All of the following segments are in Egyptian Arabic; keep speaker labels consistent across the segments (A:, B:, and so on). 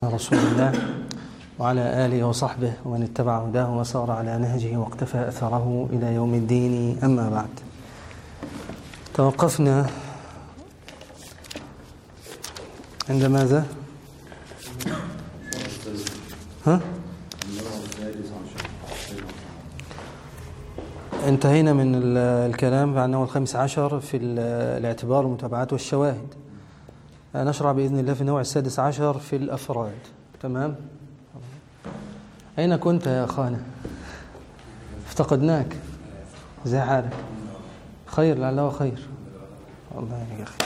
A: رسول الله وعلى آله وصحبه ومن اتبع هداه وسار على نهجه واقتفى أثره إلى يوم الدين أما بعد توقفنا عند ماذا؟ ها؟ انتهينا من الكلام عن النوع الخامس عشر في الاعتبار والمتابعات والشواهد نشرع بإذن الله في النوع السادس عشر في الأفراد تمام أين كنت يا أخانا افتقدناك زي حالك خير لعله خير الله يا أخي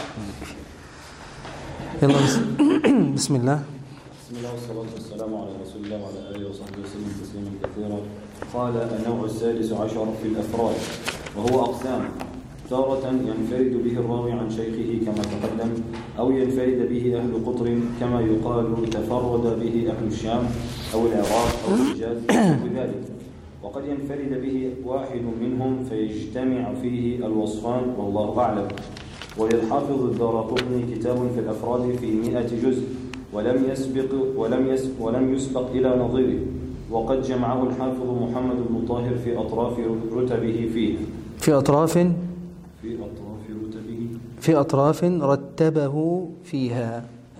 A: يلا بسم الله
B: بسم الله والصلاة والسلام على رسول الله وعلى آله وصحبه وسلم تسليما كثيرا قال النوع السادس عشر في الأفراد وهو أقسام تارة ينفرد به الراوي عن شيخه كما تقدم أو ينفرد به أهل قطر كما يقال تفرد به أهل الشام أو العراق أو الحجاز وذلك وقد ينفرد به واحد منهم فيجتمع فيه الوصفان والله أعلم وللحافظ الدارقطني كتاب في الأفراد في مئة جزء ولم يسبق ولم يسبق, ولم يسبق إلى نظيره وقد جمعه الحافظ محمد بن طاهر في أطراف رتبه فيه
A: في أطراف
B: في أطراف رتبه
A: في أطراف رتبه فيها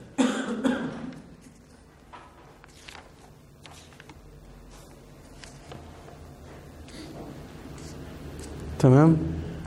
A: تمام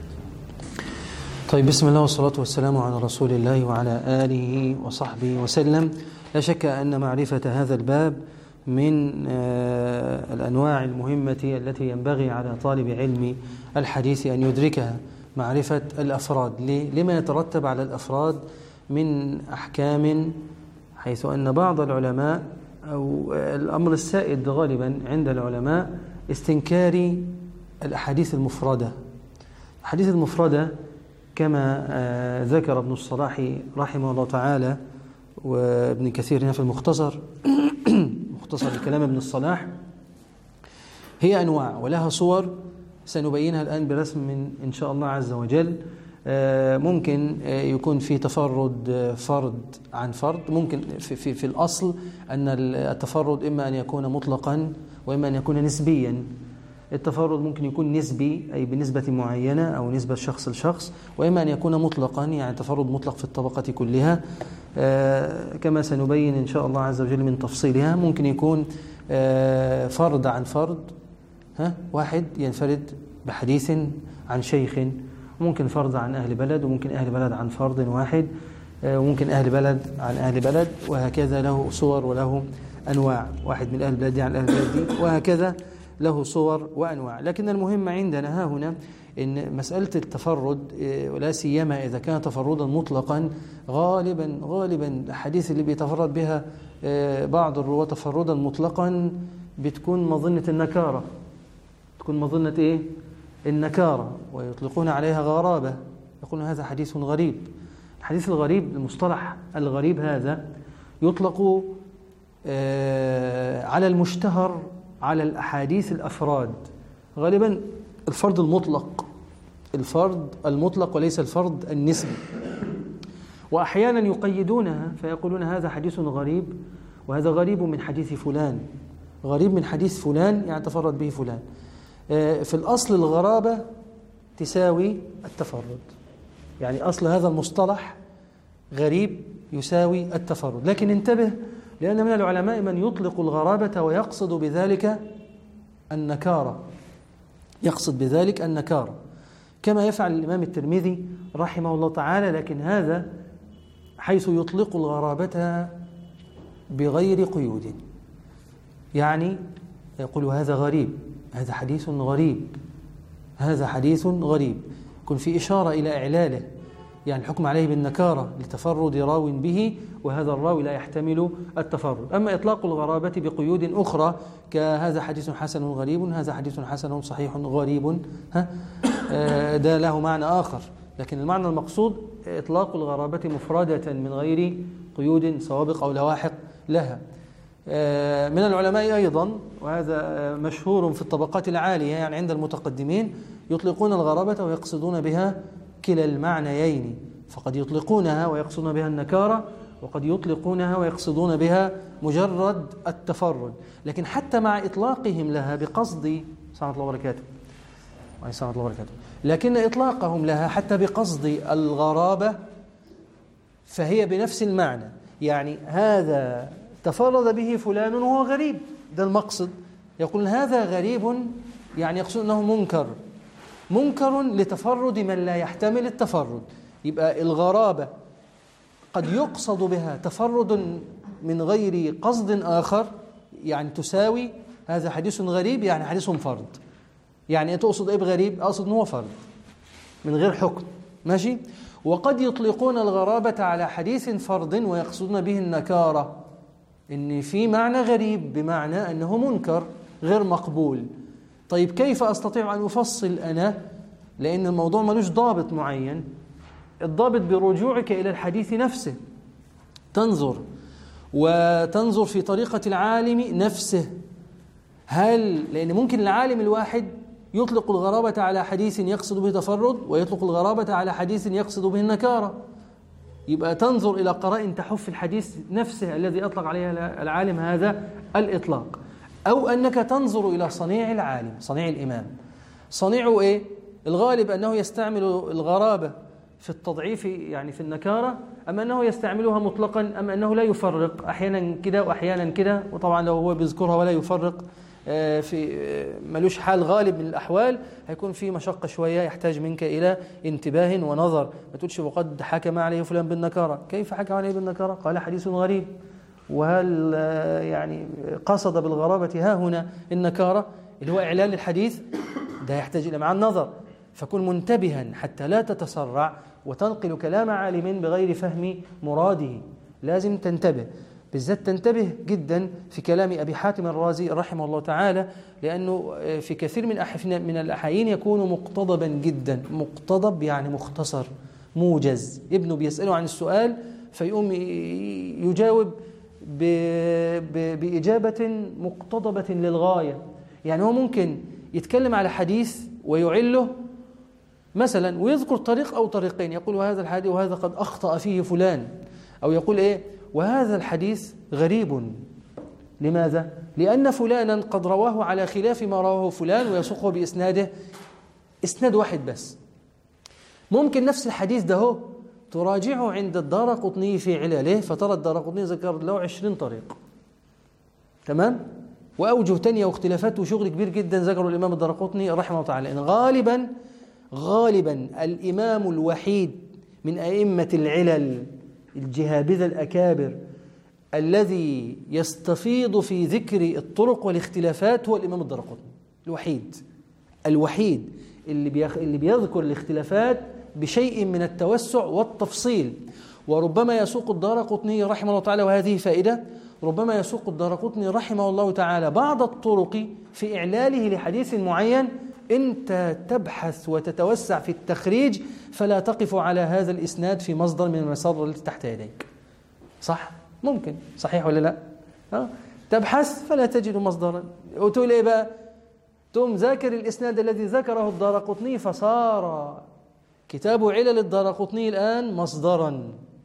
A: طيب بسم الله والصلاة والسلام على رسول الله وعلى آله وصحبه وسلم لا شك أن معرفة هذا الباب من آه، الأنواع المهمة التي ينبغي على طالب علم الحديث أن يدركها معرفة الأفراد ليه؟ لما يترتب على الأفراد من أحكام حيث أن بعض العلماء أو الأمر السائد غالبا عند العلماء استنكار الأحاديث المفردة الحديث المفردة كما آه، ذكر ابن الصلاح رحمه الله تعالى وابن كثير هنا في المختصر مختصر الكلام ابن الصلاح هي أنواع ولها صور سنبينها الآن برسم من إن شاء الله عز وجل آه، ممكن آه، يكون في تفرد آه، فرد عن فرد ممكن في, في, في الأصل أن التفرد إما أن يكون مطلقا وإما أن يكون نسبيا التفرد ممكن يكون نسبي أي بنسبة معينة أو نسبة شخص لشخص وإما أن يكون مطلقا يعني تفرد مطلق في الطبقة كلها كما سنبين إن شاء الله عز وجل من تفصيلها ممكن يكون فرد عن فرد ها واحد ينفرد بحديث عن شيخ ممكن فرد عن أهل بلد وممكن أهل بلد عن فرد واحد وممكن أهل بلد عن أهل بلد وهكذا له صور وله أنواع واحد من أهل بلد عن أهل بلد وهكذا له صور وأنواع لكن المهم عندنا ها هنا إن مسألة التفرد ولا سيما إذا كان تفردا مطلقا غالبا غالبا الحديث اللي بيتفرد بها بعض الرواة تفردا مطلقا بتكون مظنة النكارة تكون مظنة إيه؟ النكارة ويطلقون عليها غرابة يقولون هذا حديث غريب الحديث الغريب المصطلح الغريب هذا يطلق على المشتهر على الأحاديث الأفراد غالبا الفرد المطلق الفرد المطلق وليس الفرد النسبي وأحيانا يقيدونها فيقولون هذا حديث غريب وهذا غريب من حديث فلان غريب من حديث فلان يعني تفرد به فلان في الأصل الغرابة تساوي التفرد يعني أصل هذا المصطلح غريب يساوي التفرد لكن انتبه لأن من العلماء من يطلق الغرابة ويقصد بذلك النكارة يقصد بذلك النكارة كما يفعل الإمام الترمذي رحمه الله تعالى لكن هذا حيث يطلق الغرابة بغير قيود يعني يقول هذا غريب هذا حديث غريب هذا حديث غريب يكون في إشارة إلى إعلاله يعني الحكم عليه بالنكارة لتفرد راو به وهذا الراوي لا يحتمل التفرد أما إطلاق الغرابة بقيود أخرى كهذا حديث حسن غريب هذا حديث حسن صحيح غريب ها ده له معنى آخر لكن المعنى المقصود إطلاق الغرابة مفردة من غير قيود سوابق أو لواحق لها من العلماء أيضا وهذا مشهور في الطبقات العالية يعني عند المتقدمين يطلقون الغرابة ويقصدون بها كلا المعنيين فقد يطلقونها ويقصدون بها النكارة وقد يطلقونها ويقصدون بها مجرد التفرد لكن حتى مع إطلاقهم لها بقصد سلام الله وبركاته سلام الله وبركاته لكن إطلاقهم لها حتى بقصد الغرابة فهي بنفس المعنى يعني هذا تفرد به فلان وهو غريب ده المقصد يقول هذا غريب يعني يقصد أنه منكر منكر لتفرد من لا يحتمل التفرد يبقى الغرابة قد يقصد بها تفرد من غير قصد آخر يعني تساوي هذا حديث غريب يعني حديث فرد يعني تقصد ايه بغريب اقصد ان هو فرد من غير حكم ماشي وقد يطلقون الغرابة على حديث فرد ويقصدون به النكارة إن في معنى غريب بمعنى أنه منكر غير مقبول طيب كيف أستطيع أن أفصل أنا لأن الموضوع ملوش ضابط معين الضابط برجوعك إلى الحديث نفسه تنظر وتنظر في طريقة العالم نفسه هل لأن ممكن العالم الواحد يطلق الغرابة على حديث يقصد به تفرد ويطلق الغرابة على حديث يقصد به النكارة يبقى تنظر إلى قرائن تحف الحديث نفسه الذي أطلق عليها العالم هذا الإطلاق أو أنك تنظر إلى صنيع العالم صنيع الإمام صنيعه إيه؟ الغالب أنه يستعمل الغرابة في التضعيف يعني في النكارة أم أنه يستعملها مطلقا أم أنه لا يفرق أحيانا كده وأحيانا كده وطبعا لو هو بيذكرها ولا يفرق آه، في آه، ملوش حال غالب من الأحوال هيكون في مشقة شوية يحتاج منك إلى انتباه ونظر ما تقولش وقد حكم عليه فلان بالنكارة كيف حكم عليه بالنكارة قال حديث غريب وهل آه، يعني قصد بالغرابة ها هنا النكارة اللي هو إعلان الحديث ده يحتاج إلى مع النظر فكن منتبها حتى لا تتسرع وتنقل كلام عالم بغير فهم مراده لازم تنتبه بالذات تنتبه جدا في كلام أبي حاتم الرازي رحمه الله تعالى لأنه في كثير من من الأحايين يكون مقتضبا جدا مقتضب يعني مختصر موجز ابنه بيسأله عن السؤال فيقوم يجاوب بإجابة مقتضبة للغاية يعني هو ممكن يتكلم على حديث ويعله مثلا ويذكر طريق أو طريقين يقول وهذا الحديث وهذا قد أخطأ فيه فلان أو يقول إيه وهذا الحديث غريب لماذا؟ لأن فلانا قد رواه على خلاف ما رواه فلان ويسوقه بإسناده إسناد واحد بس ممكن نفس الحديث ده هو تراجعه عند الدار قطني في علله فترى الدار قطني ذكر له عشرين طريق تمام؟ وأوجه تانية واختلافات وشغل كبير جدا ذكره الإمام الدار قطني رحمه الله تعالى إن غالبا غالبا الإمام الوحيد من أئمة العلل الجهابذة الأكابر الذي يستفيض في ذكر الطرق والاختلافات هو الإمام الدرقطني الوحيد الوحيد اللي بيخ... اللي بيذكر الاختلافات بشيء من التوسع والتفصيل وربما يسوق الدار قطني رحمه الله تعالى وهذه فائدة ربما يسوق الدار قطني رحمه الله تعالى بعض الطرق في إعلاله لحديث معين أنت تبحث وتتوسع في التخريج فلا تقف على هذا الإسناد في مصدر من المصادر التي تحت يديك صح؟ ممكن صحيح ولا لا؟ ها؟ تبحث فلا تجد مصدرا وتقول إيه بقى؟ تقوم ذاكر الإسناد الذي ذكره الدار قطني فصار كتاب علل الدار قطني الآن مصدرا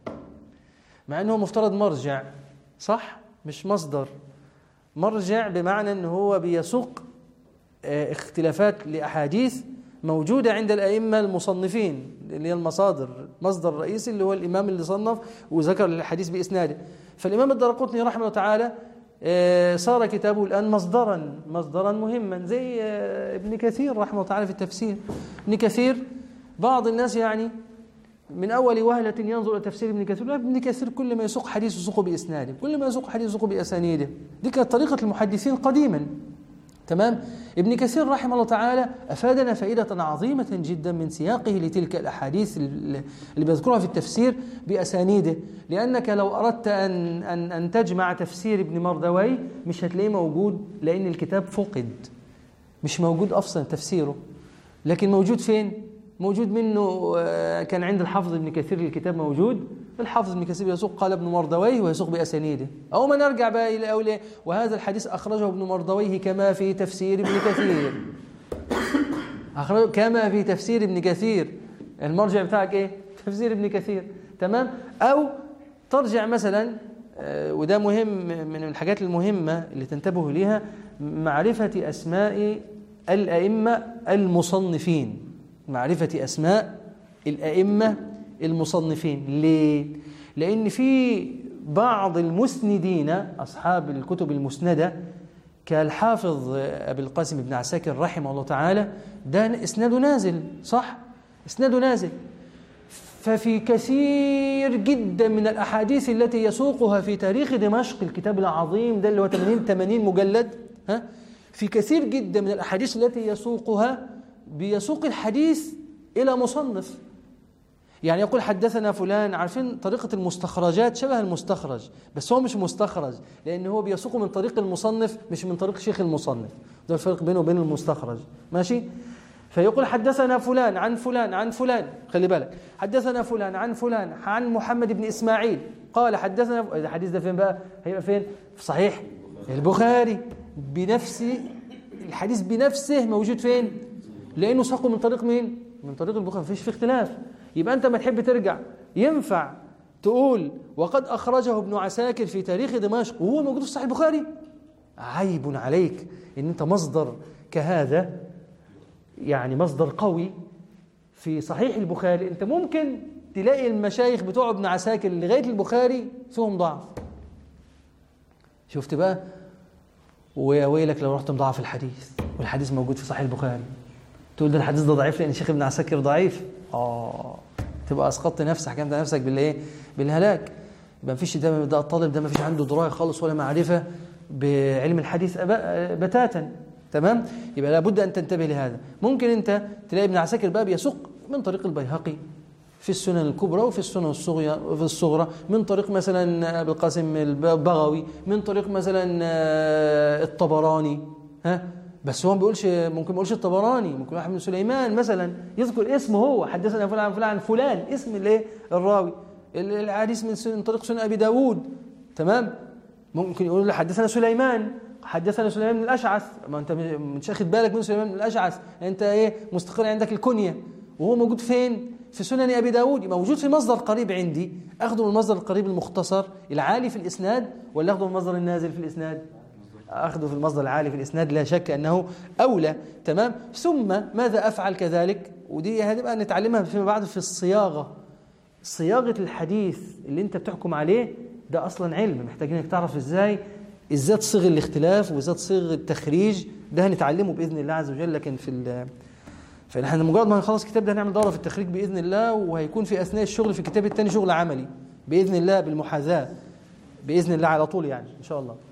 A: مع أنه مفترض مرجع صح؟ مش مصدر مرجع بمعنى أنه هو بيسوق آه، اختلافات لأحاديث موجودة عند الأئمة المصنفين اللي هي المصادر مصدر الرئيسي اللي هو الإمام اللي صنف وذكر الحديث بإسناده فالإمام الدرقطني رحمه الله تعالى آه، صار كتابه الآن مصدرا مصدرا مهما زي آه، ابن كثير رحمه الله تعالى في التفسير ابن كثير بعض الناس يعني من أول وهلة ينظر إلى تفسير ابن كثير ابن كثير كل ما يسوق حديث يسوقه بإسناده كل ما يسوق حديث يسوقه بأسانيده دي كانت طريقة المحدثين قديما تمام ابن كثير رحمه الله تعالى أفادنا فائدة عظيمة جدا من سياقه لتلك الأحاديث اللي بيذكرها في التفسير بأسانيده لأنك لو أردت أن, أن, أن تجمع تفسير ابن مردوي مش هتلاقيه موجود لأن الكتاب فقد مش موجود أصلا تفسيره لكن موجود فين؟ موجود منه آه، كان عند الحافظ ابن كثير الكتاب موجود الحافظ ابن كثير يسوق قال ابن مردويه ويسوق بأسانيده أو ما نرجع بقى إلى أولى وهذا الحديث أخرجه ابن مردويه كما في تفسير ابن كثير أخرجه كما في تفسير ابن كثير المرجع بتاعك إيه؟ تفسير ابن كثير تمام؟ أو ترجع مثلا آه، وده مهم من الحاجات المهمة اللي تنتبه ليها معرفة أسماء الأئمة المصنفين معرفة أسماء الأئمة المصنفين ليه؟ لأن في بعض المسندين أصحاب الكتب المسندة كالحافظ أبي القاسم بن عساكر رحمه الله تعالى ده إسناده نازل صح؟ إسناده نازل ففي كثير جدا من الأحاديث التي يسوقها في تاريخ دمشق الكتاب العظيم ده اللي هو 80 80 مجلد ها في كثير جدا من الأحاديث التي يسوقها بيسوق الحديث إلى مصنف يعني يقول حدثنا فلان عارفين طريقة المستخرجات شبه المستخرج بس هو مش مستخرج لأن هو بيسوقه من طريق المصنف مش من طريق شيخ المصنف ده الفرق بينه وبين المستخرج ماشي فيقول حدثنا فلان عن فلان عن فلان خلي بالك حدثنا فلان عن فلان عن محمد بن إسماعيل قال حدثنا الحديث ده فين بقى هيبقى فين في صحيح البخاري بنفس الحديث بنفسه موجود فين لأنه ساقه من طريق مين من طريق البخاري مفيش في اختلاف يبقى أنت ما تحب ترجع ينفع تقول وقد أخرجه ابن عساكر في تاريخ دمشق وهو موجود في صحيح البخاري عيب عليك ان انت مصدر كهذا يعني مصدر قوي في صحيح البخاري انت ممكن تلاقي المشايخ بتوع ابن عساكر لغايه البخاري فيهم ضعف شفت بقى ويا ويلك لو رحت مضاعف الحديث والحديث موجود في صحيح البخاري تقول ده الحديث ده ضعيف لان الشيخ ابن عساكر ضعيف اه تبقى اسقطت نفسك حكمت نفسك بالايه بالهلاك يبقى مفيش ده, ده الطالب ده مفيش عنده درايه خالص ولا معرفه بعلم الحديث بتاتا تمام يبقى لابد ان تنتبه لهذا ممكن انت تلاقي ابن عساكر بقى بيسوق من طريق البيهقي في السنن الكبرى وفي السنن الصغرى في الصغرى من طريق مثلا ابي القاسم البغوي من طريق مثلا آه، الطبراني ها بس هو ما بيقولش ممكن ما يقولش الطبراني ممكن واحد من سليمان مثلا يذكر اسمه هو حدثنا فلان فلان فلان اسم الايه الراوي الحديث من طريق سنن ابي داوود تمام ممكن يقول حدثنا سليمان حدثنا سليمان بن الاشعث ما انت مش واخد بالك من سليمان بن الاشعث انت ايه مستقر عندك الكنيه وهو موجود فين في سنن ابي داود يبقى موجود في مصدر قريب عندي اخذه من المصدر القريب المختصر العالي في الاسناد ولا اخذه من المصدر النازل في الاسناد اخذه في المصدر العالي في الاسناد لا شك انه اولى تمام ثم ماذا افعل كذلك ودي هنبقى نتعلمها فيما بعد في الصياغه صياغه الحديث اللي انت بتحكم عليه ده اصلا علم محتاجين انك تعرف ازاي ازاي تصيغ الاختلاف وازاي تصيغ التخريج ده هنتعلمه باذن الله عز وجل لكن في فاحنا مجرد ما نخلص الكتاب ده هنعمل دوره في التخريج باذن الله وهيكون في اثناء الشغل في الكتاب الثاني شغل عملي باذن الله بالمحاذاه باذن الله على طول يعني ان شاء الله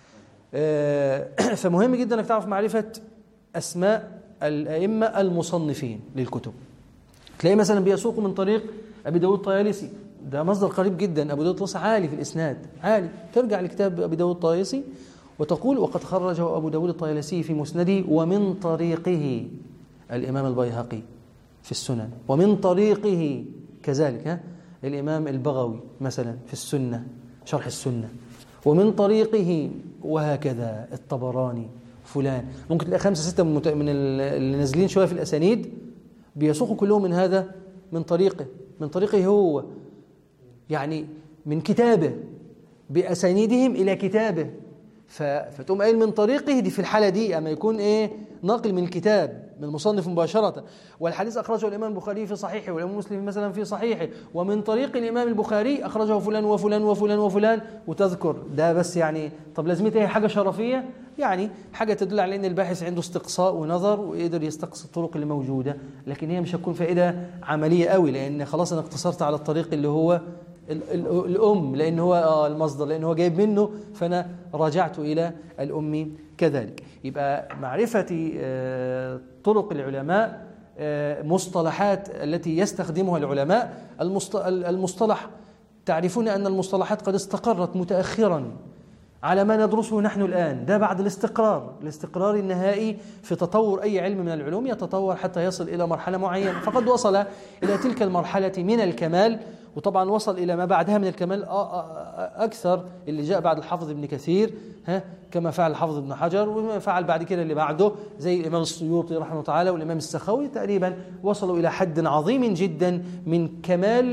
A: آه، فمهم جدا انك تعرف معرفه اسماء الائمه المصنفين للكتب تلاقي مثلا بيسوق من طريق ابي داود الطيالسي ده مصدر قريب جدا أبو داود الطيالسي عالي في الإسناد عالي ترجع لكتاب أبي داود الطيالسي وتقول وقد خرجه أبو داود الطيالسي في مسنده ومن طريقه الإمام البيهقي في السنن ومن طريقه كذلك ها الإمام البغوي مثلا في السنة شرح السنة ومن طريقه وهكذا الطبراني فلان ممكن تلاقي خمسة ستة من اللي نازلين شوية في الأسانيد بيسوقوا كلهم من هذا من طريقه من طريقه هو يعني من كتابه بأسانيدهم إلى كتابه فتقوم قايل من طريقه دي في الحالة دي أما يكون إيه نقل من الكتاب من المصنف مباشرة والحديث أخرجه الإمام البخاري في صحيحه والإمام مسلم مثلا في صحيحه ومن طريق الإمام البخاري أخرجه فلان وفلان وفلان وفلان وتذكر ده بس يعني طب لازمته هي حاجة شرفية يعني حاجة تدل على أن الباحث عنده استقصاء ونظر ويقدر يستقصي الطرق اللي موجودة لكن هي مش هتكون فائدة عملية قوي لأن خلاص أنا اقتصرت على الطريق اللي هو الأم لأن هو آه، المصدر لأن هو جايب منه فأنا رجعت إلى الأم كذلك يبقى معرفة آه، طرق العلماء آه، مصطلحات التي يستخدمها العلماء المصطلح تعرفون أن المصطلحات قد استقرت متأخرا على ما ندرسه نحن الآن ده بعد الاستقرار الاستقرار النهائي في تطور أي علم من العلوم يتطور حتى يصل إلى مرحلة معينة فقد وصل إلى تلك المرحلة من الكمال وطبعا وصل إلى ما بعدها من الكمال أكثر اللي جاء بعد الحافظ ابن كثير ها كما فعل الحافظ ابن حجر وما فعل بعد كده اللي بعده زي الإمام السيوطي رحمه الله تعالى والإمام السخوي تقريبا وصلوا إلى حد عظيم جدا من كمال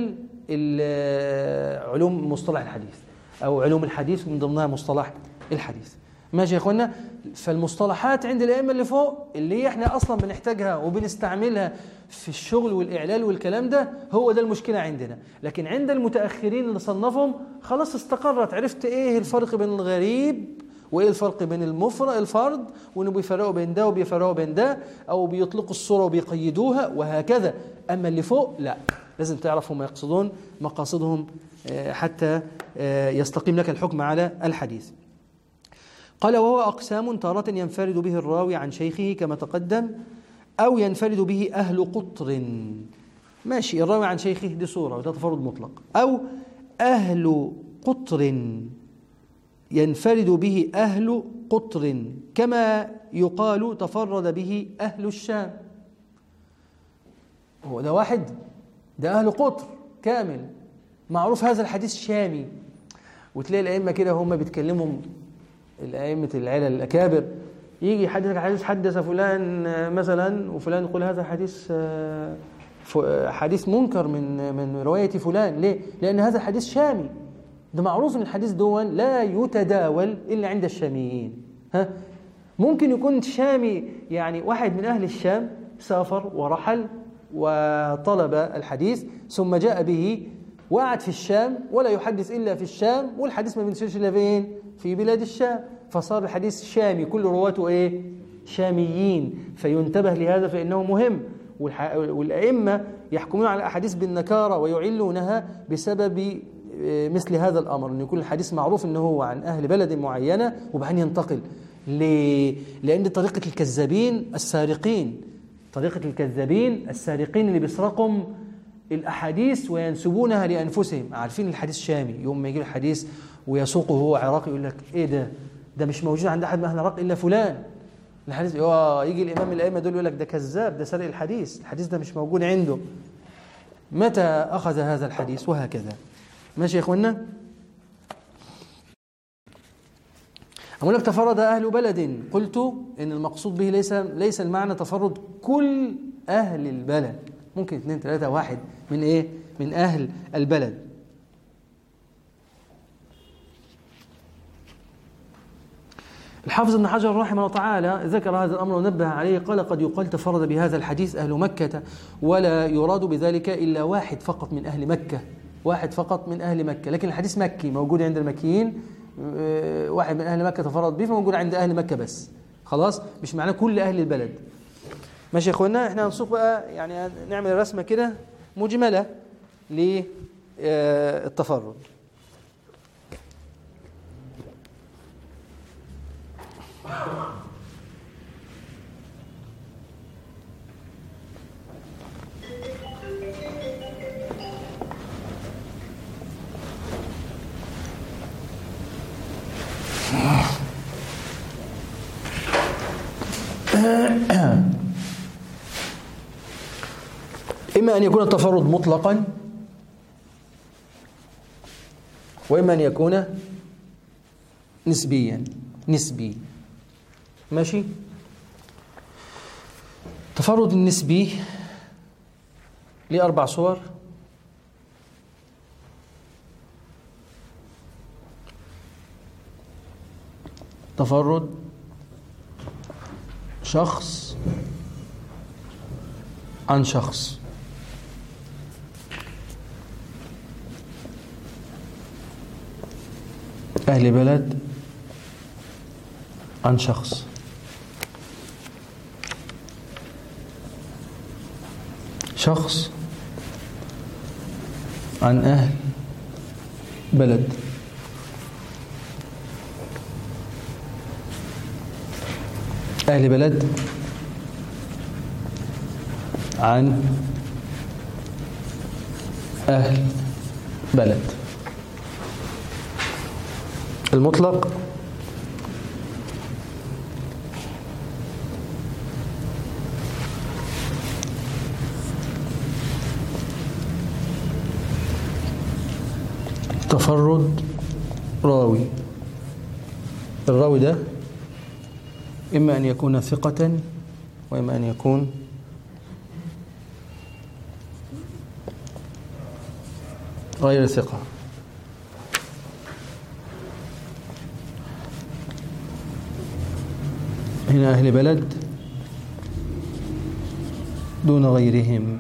A: ال- علوم مصطلح الحديث أو علوم الحديث ومن ضمنها مصطلح الحديث ماشي يا اخوانا فالمصطلحات عند الائمه اللي فوق اللي هي احنا اصلا بنحتاجها وبنستعملها في الشغل والاعلال والكلام ده هو ده المشكله عندنا لكن عند المتاخرين اللي صنفهم خلاص استقرت عرفت ايه الفرق بين الغريب وايه الفرق بين المفرد الفرد وانه بيفرقوا بين ده وبيفرقوا بين ده او بيطلقوا الصوره وبيقيدوها وهكذا اما اللي فوق لا لازم تعرف هم يقصدون مقاصدهم آه، حتى آه، يستقيم لك الحكم على الحديث قال وهو أقسام تارة ينفرد به الراوي عن شيخه كما تقدم أو ينفرد به أهل قطر ماشي الراوي عن شيخه دي صورة وده تفرد مطلق أو أهل قطر ينفرد به أهل قطر كما يقال تفرد به أهل الشام هو ده واحد ده أهل قطر كامل معروف هذا الحديث شامي وتلاقي الأئمة كده هم بيتكلموا الأئمة العلل الأكابر يجي يحدثك حديث حدث فلان آه، مثلا وفلان يقول هذا حديث آه، ف- آه، حديث منكر من من رواية فلان ليه؟ لأن هذا الحديث شامي ده معروف ان الحديث دون لا يتداول إلا عند الشاميين ها ممكن يكون شامي يعني واحد من أهل الشام سافر ورحل وطلب الحديث ثم جاء به وقعد في الشام ولا يحدث إلا في الشام والحديث ما بينتشرش إلا فين؟ في بلاد الشام فصار الحديث شامي كل رواته إيه؟ شاميين فينتبه لهذا فإنه مهم والح- والأئمة يحكمون على الأحاديث بالنكارة ويعلونها بسبب آه، مثل هذا الأمر أن يكون الحديث معروف أنه هو عن أهل بلد معينة وبعدين ينتقل ليه؟ لأن طريقة الكذابين السارقين طريقة الكذابين السارقين اللي بيسرقوا الأحاديث وينسبونها لأنفسهم عارفين الحديث شامي يوم ما يجي الحديث ويسوقه هو عراقي يقول لك إيه ده ده مش موجود عند أحد من أهل العراق إلا فلان الحديث آه، يجي الإمام الأئمة دول يقول لك ده كذاب ده سرق الحديث الحديث ده مش موجود عنده متى أخذ هذا الحديث وهكذا ماشي يا إخوانا أقول لك تفرد أهل بلد قلت إن المقصود به ليس ليس المعنى تفرد كل أهل البلد ممكن اثنين ثلاثة واحد من إيه؟ من أهل البلد الحافظ ابن حجر رحمه الله تعالى ذكر هذا الأمر ونبه عليه قال قد يقال تفرد بهذا الحديث أهل مكة ولا يراد بذلك إلا واحد فقط من أهل مكة واحد فقط من أهل مكة لكن الحديث مكي موجود عند المكيين آه، واحد من أهل مكة تفرد به فموجود عند أهل مكة بس خلاص مش معناه كل أهل البلد ماشي يا اخوانا احنا هنسوق بقى يعني نعمل رسمه كده مجمله للتفرد إما أن يكون التفرد مطلقا وإما أن يكون نسبيا نسبي ماشي تفرد النسبي لأربع صور تفرد شخص عن شخص أهل بلد عن شخص شخص عن أهل بلد أهل بلد عن أهل بلد المطلق تفرد راوي الراوي ده إما أن يكون ثقة وإما أن يكون غير ثقة هنا أهل بلد دون غيرهم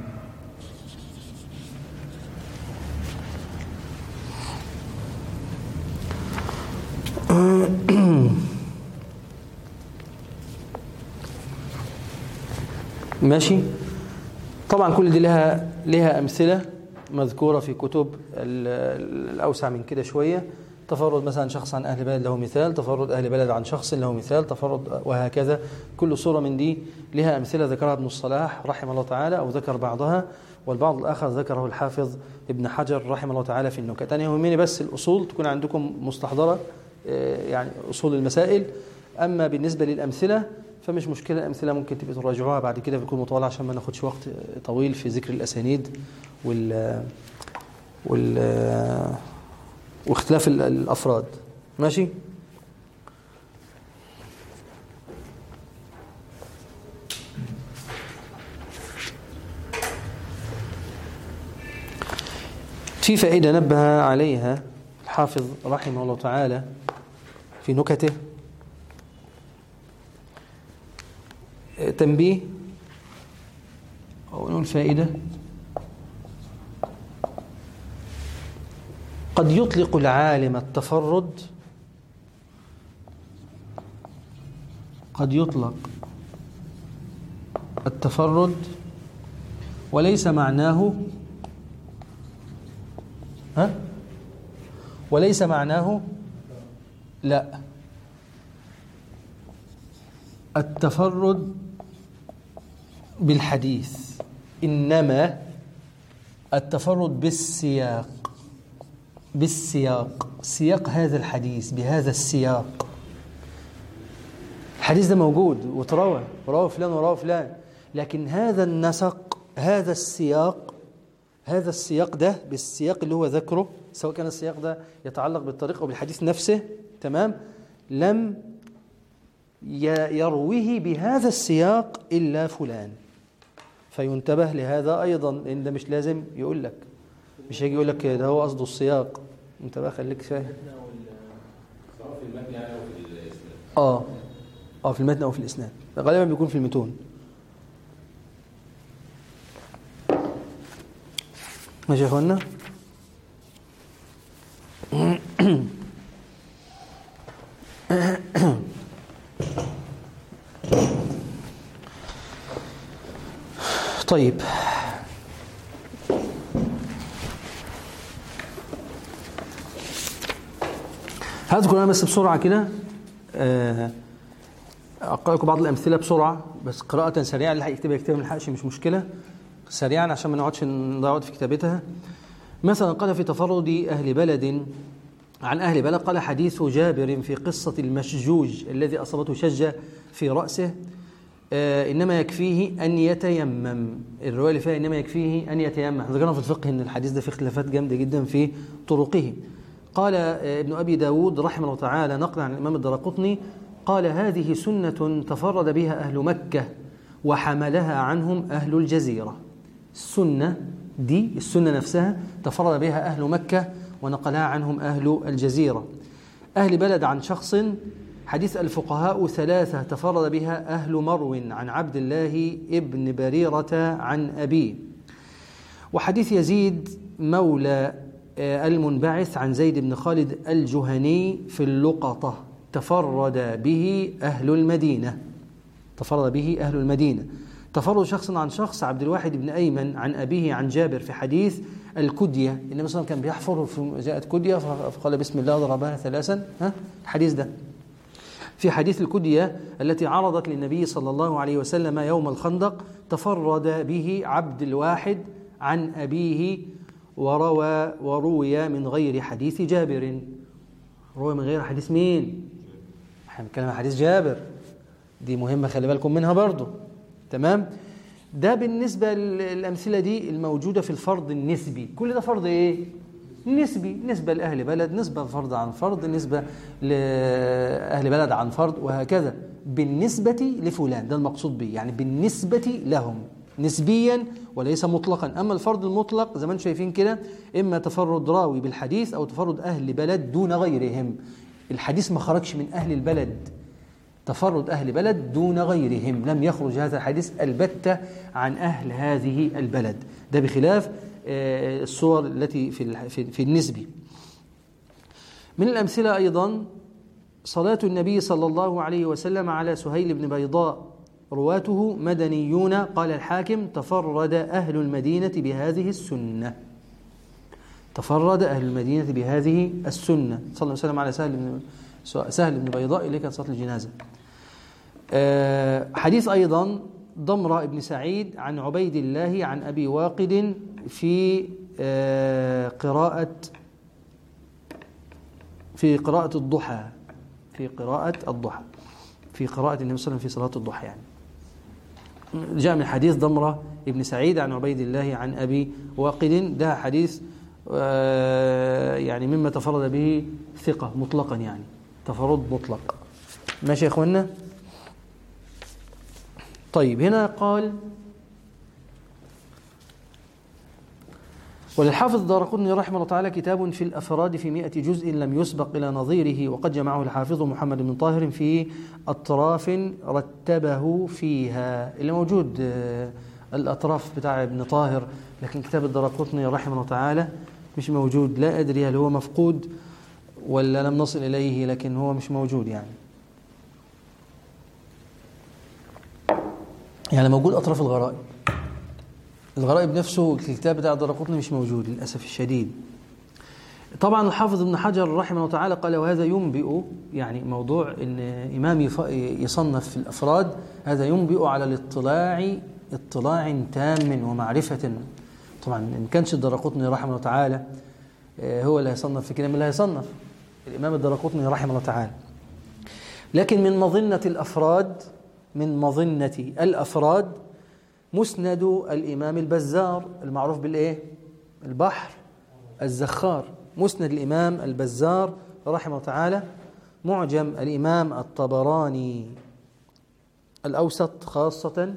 A: ماشي طبعا كل دي لها لها أمثلة مذكورة في كتب الأوسع من كده شوية تفرد مثلا شخص عن أهل بلد له مثال تفرد أهل بلد عن شخص له مثال تفرد وهكذا كل صورة من دي لها أمثلة ذكرها ابن الصلاح رحمه الله تعالى أو ذكر بعضها والبعض الآخر ذكره الحافظ ابن حجر رحمه الله تعالى في النكت أنا يهمني بس الأصول تكون عندكم مستحضرة يعني أصول المسائل أما بالنسبة للأمثلة فمش مشكلة الأمثلة ممكن تبقى تراجعوها بعد كده في كل مطالعة عشان ما ناخدش وقت طويل في ذكر الأسانيد وال وال واختلاف الأفراد ماشي في فائدة نبه عليها الحافظ رحمه الله تعالى في نكته تنبيه أو نقول فائدة قد يطلق العالم التفرد قد يطلق التفرد وليس معناه ها وليس معناه لا التفرد بالحديث إنما التفرد بالسياق بالسياق سياق هذا الحديث بهذا السياق الحديث ده موجود وتروى وروى فلان وروى فلان لكن هذا النسق هذا السياق هذا السياق ده بالسياق اللي هو ذكره سواء كان السياق ده يتعلق بالطريق أو بالحديث نفسه تمام لم يرويه بهذا السياق إلا فلان فينتبه لهذا أيضا لأن ده مش لازم يقول لك مش هيجي يقول لك ده هو قصده السياق انت بقى خليك فاهم اه اه في المتن او في الاسناد غالبا بيكون في المتون ماشي يا اخوانا طيب هذكر انا بس بسرعه كده اقرا لكم بعض الامثله بسرعه بس قراءه سريعه اللي هيكتبها يكتبها ما يلحقش مش مشكله سريعا عشان ما نقعدش نضيع وقت في كتابتها مثلا قال في تفرد اهل بلد عن اهل بلد قال حديث جابر في قصه المشجوج الذي اصابته شجه في راسه انما يكفيه ان يتيمم الروايه اللي فيها انما يكفيه ان يتيمم ذكرنا في الفقه ان الحديث ده فيه اختلافات جامده جدا في طرقه قال ابن أبي داود رحمه الله تعالى نقل عن الإمام الدرقطني قال هذه سنة تفرد بها أهل مكة وحملها عنهم أهل الجزيرة السنة دي السنة نفسها تفرد بها أهل مكة ونقلها عنهم أهل الجزيرة أهل بلد عن شخص حديث الفقهاء ثلاثة تفرد بها أهل مرو عن عبد الله ابن بريرة عن أبيه وحديث يزيد مولى المنبعث عن زيد بن خالد الجهني في اللقطة تفرد به أهل المدينة تفرد به أهل المدينة تفرد شخص عن شخص عبد الواحد بن أيمن عن أبيه عن جابر في حديث الكدية النبي صلى الله عليه وسلم كان بيحفر في جاءت كدية فقال بسم الله ضربها ثلاثا ها الحديث ده في حديث الكدية التي عرضت للنبي صلى الله عليه وسلم يوم الخندق تفرد به عبد الواحد عن أبيه وروى وروي من غير حديث جابر روي من غير حديث مين احنا بنتكلم عن حديث جابر دي مهمه خلي بالكم منها برضو تمام ده بالنسبه للامثله دي الموجوده في الفرض النسبي كل ده فرض ايه نسبي نسبة لأهل بلد نسبة فرض عن فرض نسبة لأهل بلد عن فرض وهكذا بالنسبة لفلان ده المقصود به يعني بالنسبة لهم نسبيا وليس مطلقا أما الفرد المطلق زي ما انتم شايفين كده إما تفرد راوي بالحديث أو تفرد أهل بلد دون غيرهم الحديث ما خرجش من أهل البلد تفرد أهل بلد دون غيرهم لم يخرج هذا الحديث البتة عن أهل هذه البلد ده بخلاف آه، الصور التي في في النسبي من الأمثلة أيضا صلاة النبي صلى الله عليه وسلم على سهيل بن بيضاء رواته مدنيون قال الحاكم تفرد أهل المدينة بهذه السنة تفرد أهل المدينة بهذه السنة صلى الله عليه وسلم على سهل بن سهل بن بيضاء إليه كانت صلاة الجنازة آه، حديث أيضا ضمرة بن سعيد عن عبيد الله عن أبي واقد في آه، قراءة في قراءة الضحى في قراءة الضحى في قراءة النبي صلى الله عليه وسلم في صلاة الضحى يعني جاء من حديث ضمرة ابن سعيد عن عبيد الله عن أبي واقد ده حديث آه، يعني مما تفرد به ثقة مطلقا يعني تفرد مطلق ماشي يا اخوانا طيب هنا قال وللحافظ الدارقطني رحمه الله تعالى كتاب في الأفراد في مئة جزء لم يسبق إلى نظيره وقد جمعه الحافظ محمد بن طاهر في أطراف رتبه فيها اللي موجود آه، الأطراف بتاع ابن طاهر لكن كتاب الدارقطني رحمه الله تعالى مش موجود لا أدري هل هو مفقود ولا لم نصل إليه لكن هو مش موجود يعني يعني موجود أطراف الغرائب الغرائب نفسه الكتاب بتاع الدرقطني مش موجود للأسف الشديد طبعا الحافظ ابن حجر رحمه الله تعالى قال وهذا ينبئ يعني موضوع ان امام يصنف في الافراد هذا ينبئ على الاطلاع اطلاع تام ومعرفه طبعا ان كانش الدرقطني رحمه الله تعالى آه، هو اللي هيصنف في كلام اللي هيصنف الامام الدرقطني رحمه الله تعالى لكن من مظنه الافراد من مظنه الافراد مسند الإمام البزار المعروف بالإيه؟ البحر الزخار مسند الإمام البزار رحمه الله تعالى معجم الإمام الطبراني الأوسط خاصة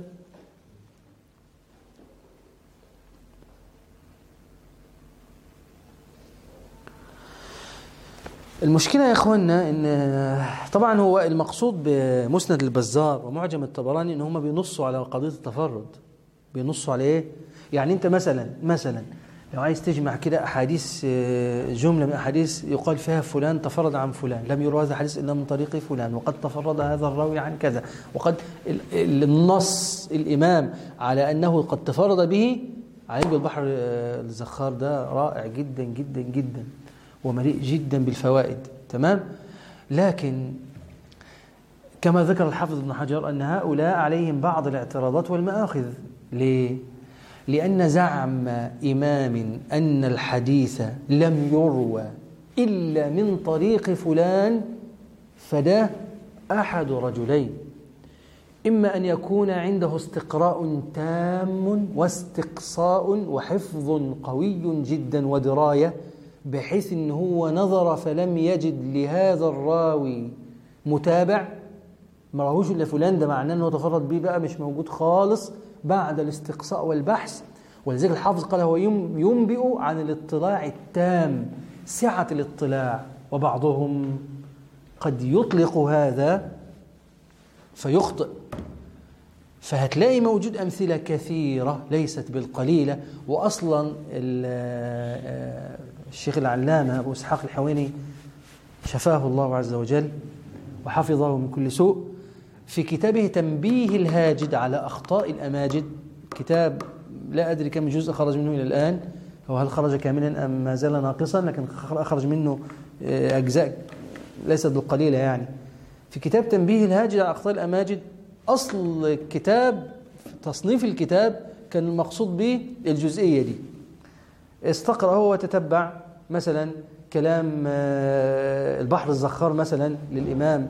A: المشكلة يا اخوانا ان طبعا هو المقصود بمسند البزار ومعجم الطبراني ان هم بينصوا على قضية التفرد بينصوا على ايه يعني انت مثلا مثلا لو عايز تجمع كده احاديث آه، جمله من احاديث يقال فيها فلان تفرد عن فلان لم يروى هذا الحديث الا من طريق فلان وقد تفرد هذا الراوي عن كذا وقد النص الامام على انه قد تفرد به علي بالبحر آه، الزخار ده رائع جدا جدا جدا ومليء جدا بالفوائد تمام لكن كما ذكر الحافظ ابن حجر أن هؤلاء عليهم بعض الاعتراضات والمآخذ ليه؟ لأن زعم إمام أن الحديث لم يروى إلا من طريق فلان فده أحد رجلين إما أن يكون عنده استقراء تام واستقصاء وحفظ قوي جدا ودراية بحيث أن هو نظر فلم يجد لهذا الراوي متابع ما راهوش إلا فلان ده معناه أنه تفرد به بقى مش موجود خالص بعد الاستقصاء والبحث ولذلك الحافظ قال هو ينبئ عن الاطلاع التام سعة الاطلاع وبعضهم قد يطلق هذا فيخطئ فهتلاقي موجود أمثلة كثيرة ليست بالقليلة وأصلا آه، الشيخ العلامة أبو إسحاق الحويني شفاه الله عز وجل وحفظه من كل سوء في كتابه تنبيه الهاجد على أخطاء الأماجد كتاب لا أدري كم جزء خرج منه إلى الآن أو هل خرج كاملا أم ما زال ناقصا لكن أخرج منه آه، أجزاء ليست بالقليلة يعني في كتاب تنبيه الهاجد على أخطاء الأماجد أصل الكتاب تصنيف الكتاب كان المقصود به الجزئية دي استقرأ هو وتتبع مثلا كلام آه، البحر الزخار مثلا للإمام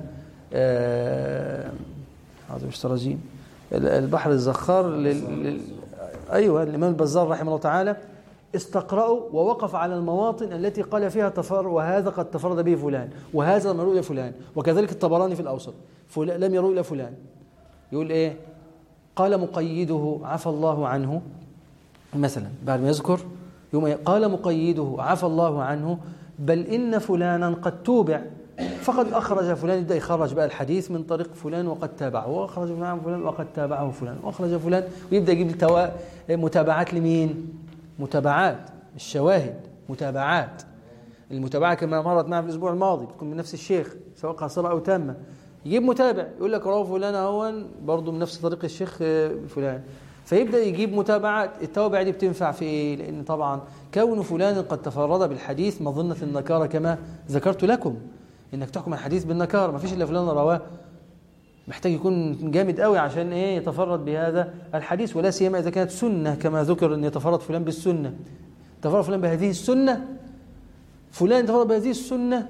A: آه، هذا مش تراجيم البحر الزخار لل... لل... أيوة الإمام البزار رحمه الله تعالى استقرأوا ووقف على المواطن التي قال فيها تفر وهذا قد تفرد به فلان وهذا لم يروي إلى فلان وكذلك الطبراني في الأوسط فلان لم يروي إلى فلان يقول إيه قال مقيده عفى الله عنه مثلا بعد ما يذكر يوم قال مقيده عفى الله عنه بل إن فلانا قد توبع فقد أخرج فلان يبدأ يخرج بقى الحديث من طريق فلان وقد تابعه وأخرج فلان فلان وقد تابعه فلان وأخرج فلان ويبدأ يجيب متابعات لمين متابعات الشواهد متابعات المتابعة كما مرت معنا في الأسبوع الماضي بتكون من نفس الشيخ سواء قاصرة أو تامة يجيب متابع يقول لك رواه فلان اهون برضه من نفس طريق الشيخ فلان فيبدا يجيب متابعات التوابع دي بتنفع في ايه لان طبعا كون فلان قد تفرد بالحديث مظنه النكاره كما ذكرت لكم انك تحكم الحديث بالنكاره ما فيش الا فلان رواه محتاج يكون جامد قوي عشان ايه يتفرد بهذا الحديث ولا سيما اذا كانت سنه كما ذكر ان يتفرد فلان بالسنه تفرد فلان بهذه السنه فلان تفرد بهذه السنه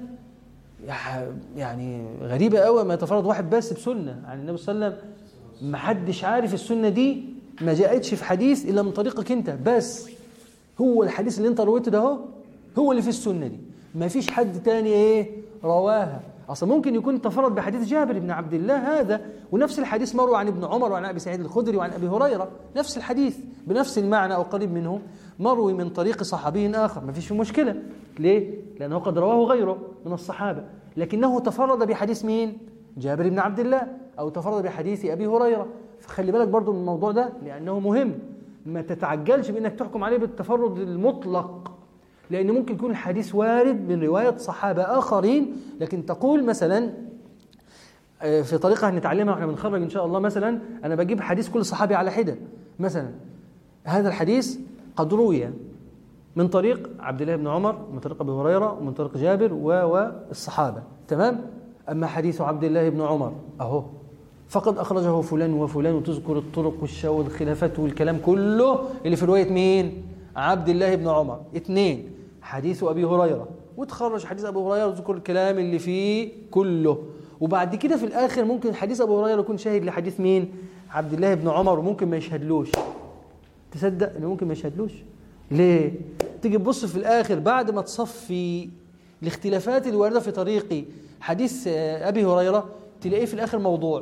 A: يعني غريبة قوي ما يتفرد واحد بس بسنة عن النبي صلى الله عليه وسلم ما حدش عارف السنة دي ما جاءتش في حديث إلا من طريقك أنت بس هو الحديث اللي أنت رويته ده هو هو اللي في السنة دي ما فيش حد تاني إيه رواها أصلا ممكن يكون تفرد بحديث جابر بن عبد الله هذا ونفس الحديث مروي عن ابن عمر وعن أبي سعيد الخدري وعن أبي هريرة نفس الحديث بنفس المعنى أو قريب منه مروي من طريق صحابي آخر ما فيش مشكلة ليه؟ لأنه قد رواه غيره من الصحابة لكنه تفرد بحديث مين؟ جابر بن عبد الله أو تفرد بحديث أبي هريرة فخلي بالك برضو من الموضوع ده لأنه مهم ما تتعجلش بأنك تحكم عليه بالتفرد المطلق لأن ممكن يكون الحديث وارد من رواية صحابة آخرين لكن تقول مثلا في طريقة هنتعلمها واحنا بنخرج إن شاء الله مثلا أنا بجيب حديث كل صحابي على حدة مثلا هذا الحديث قد روي من طريق عبد الله بن عمر ومن طريق ابي هريره ومن طريق جابر والصحابه تمام اما حديث عبد الله بن عمر اهو فقد اخرجه فلان وفلان وتذكر الطرق والخلافات والكلام كله اللي في روايه مين عبد الله بن عمر اثنين حديث ابي هريره وتخرج حديث ابو هريره وتذكر الكلام اللي فيه كله وبعد كده في الاخر ممكن حديث ابو هريره يكون شاهد لحديث مين عبد الله بن عمر وممكن ما يشهدلوش تصدق انه ممكن ما يشهدلوش ليه تيجي تبص في الاخر بعد ما تصفي الاختلافات الوارده في طريقي حديث ابي هريره تلاقيه في الاخر موضوع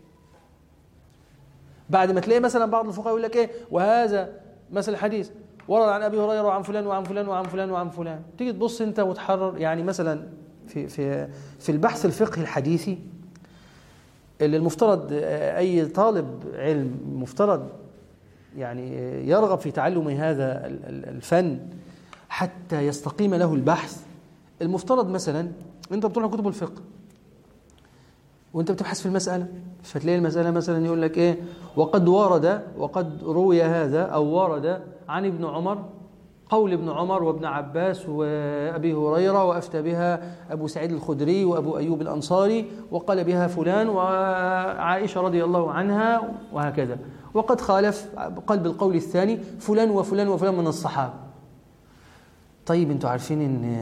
A: بعد ما تلاقي مثلا بعض الفقهاء يقول لك ايه وهذا مثل الحديث ورد عن ابي هريره وعن فلان وعن فلان وعن فلان وعن فلان تيجي تبص انت وتحرر يعني مثلا في في في البحث الفقهي الحديثي اللي المفترض اي طالب علم مفترض يعني يرغب في تعلم هذا الفن حتى يستقيم له البحث المفترض مثلا انت بتروح كتب الفقه وانت بتبحث في المسألة فتلاقي المسألة مثلا يقول لك ايه وقد ورد وقد روي هذا او ورد عن ابن عمر قول ابن عمر وابن عباس وابي هريره وافتى بها ابو سعيد الخدري وابو ايوب الانصاري وقال بها فلان وعائشه رضي الله عنها وهكذا وقد خالف قال بالقول الثاني فلان وفلان وفلان من الصحابه طيب انتوا عارفين ان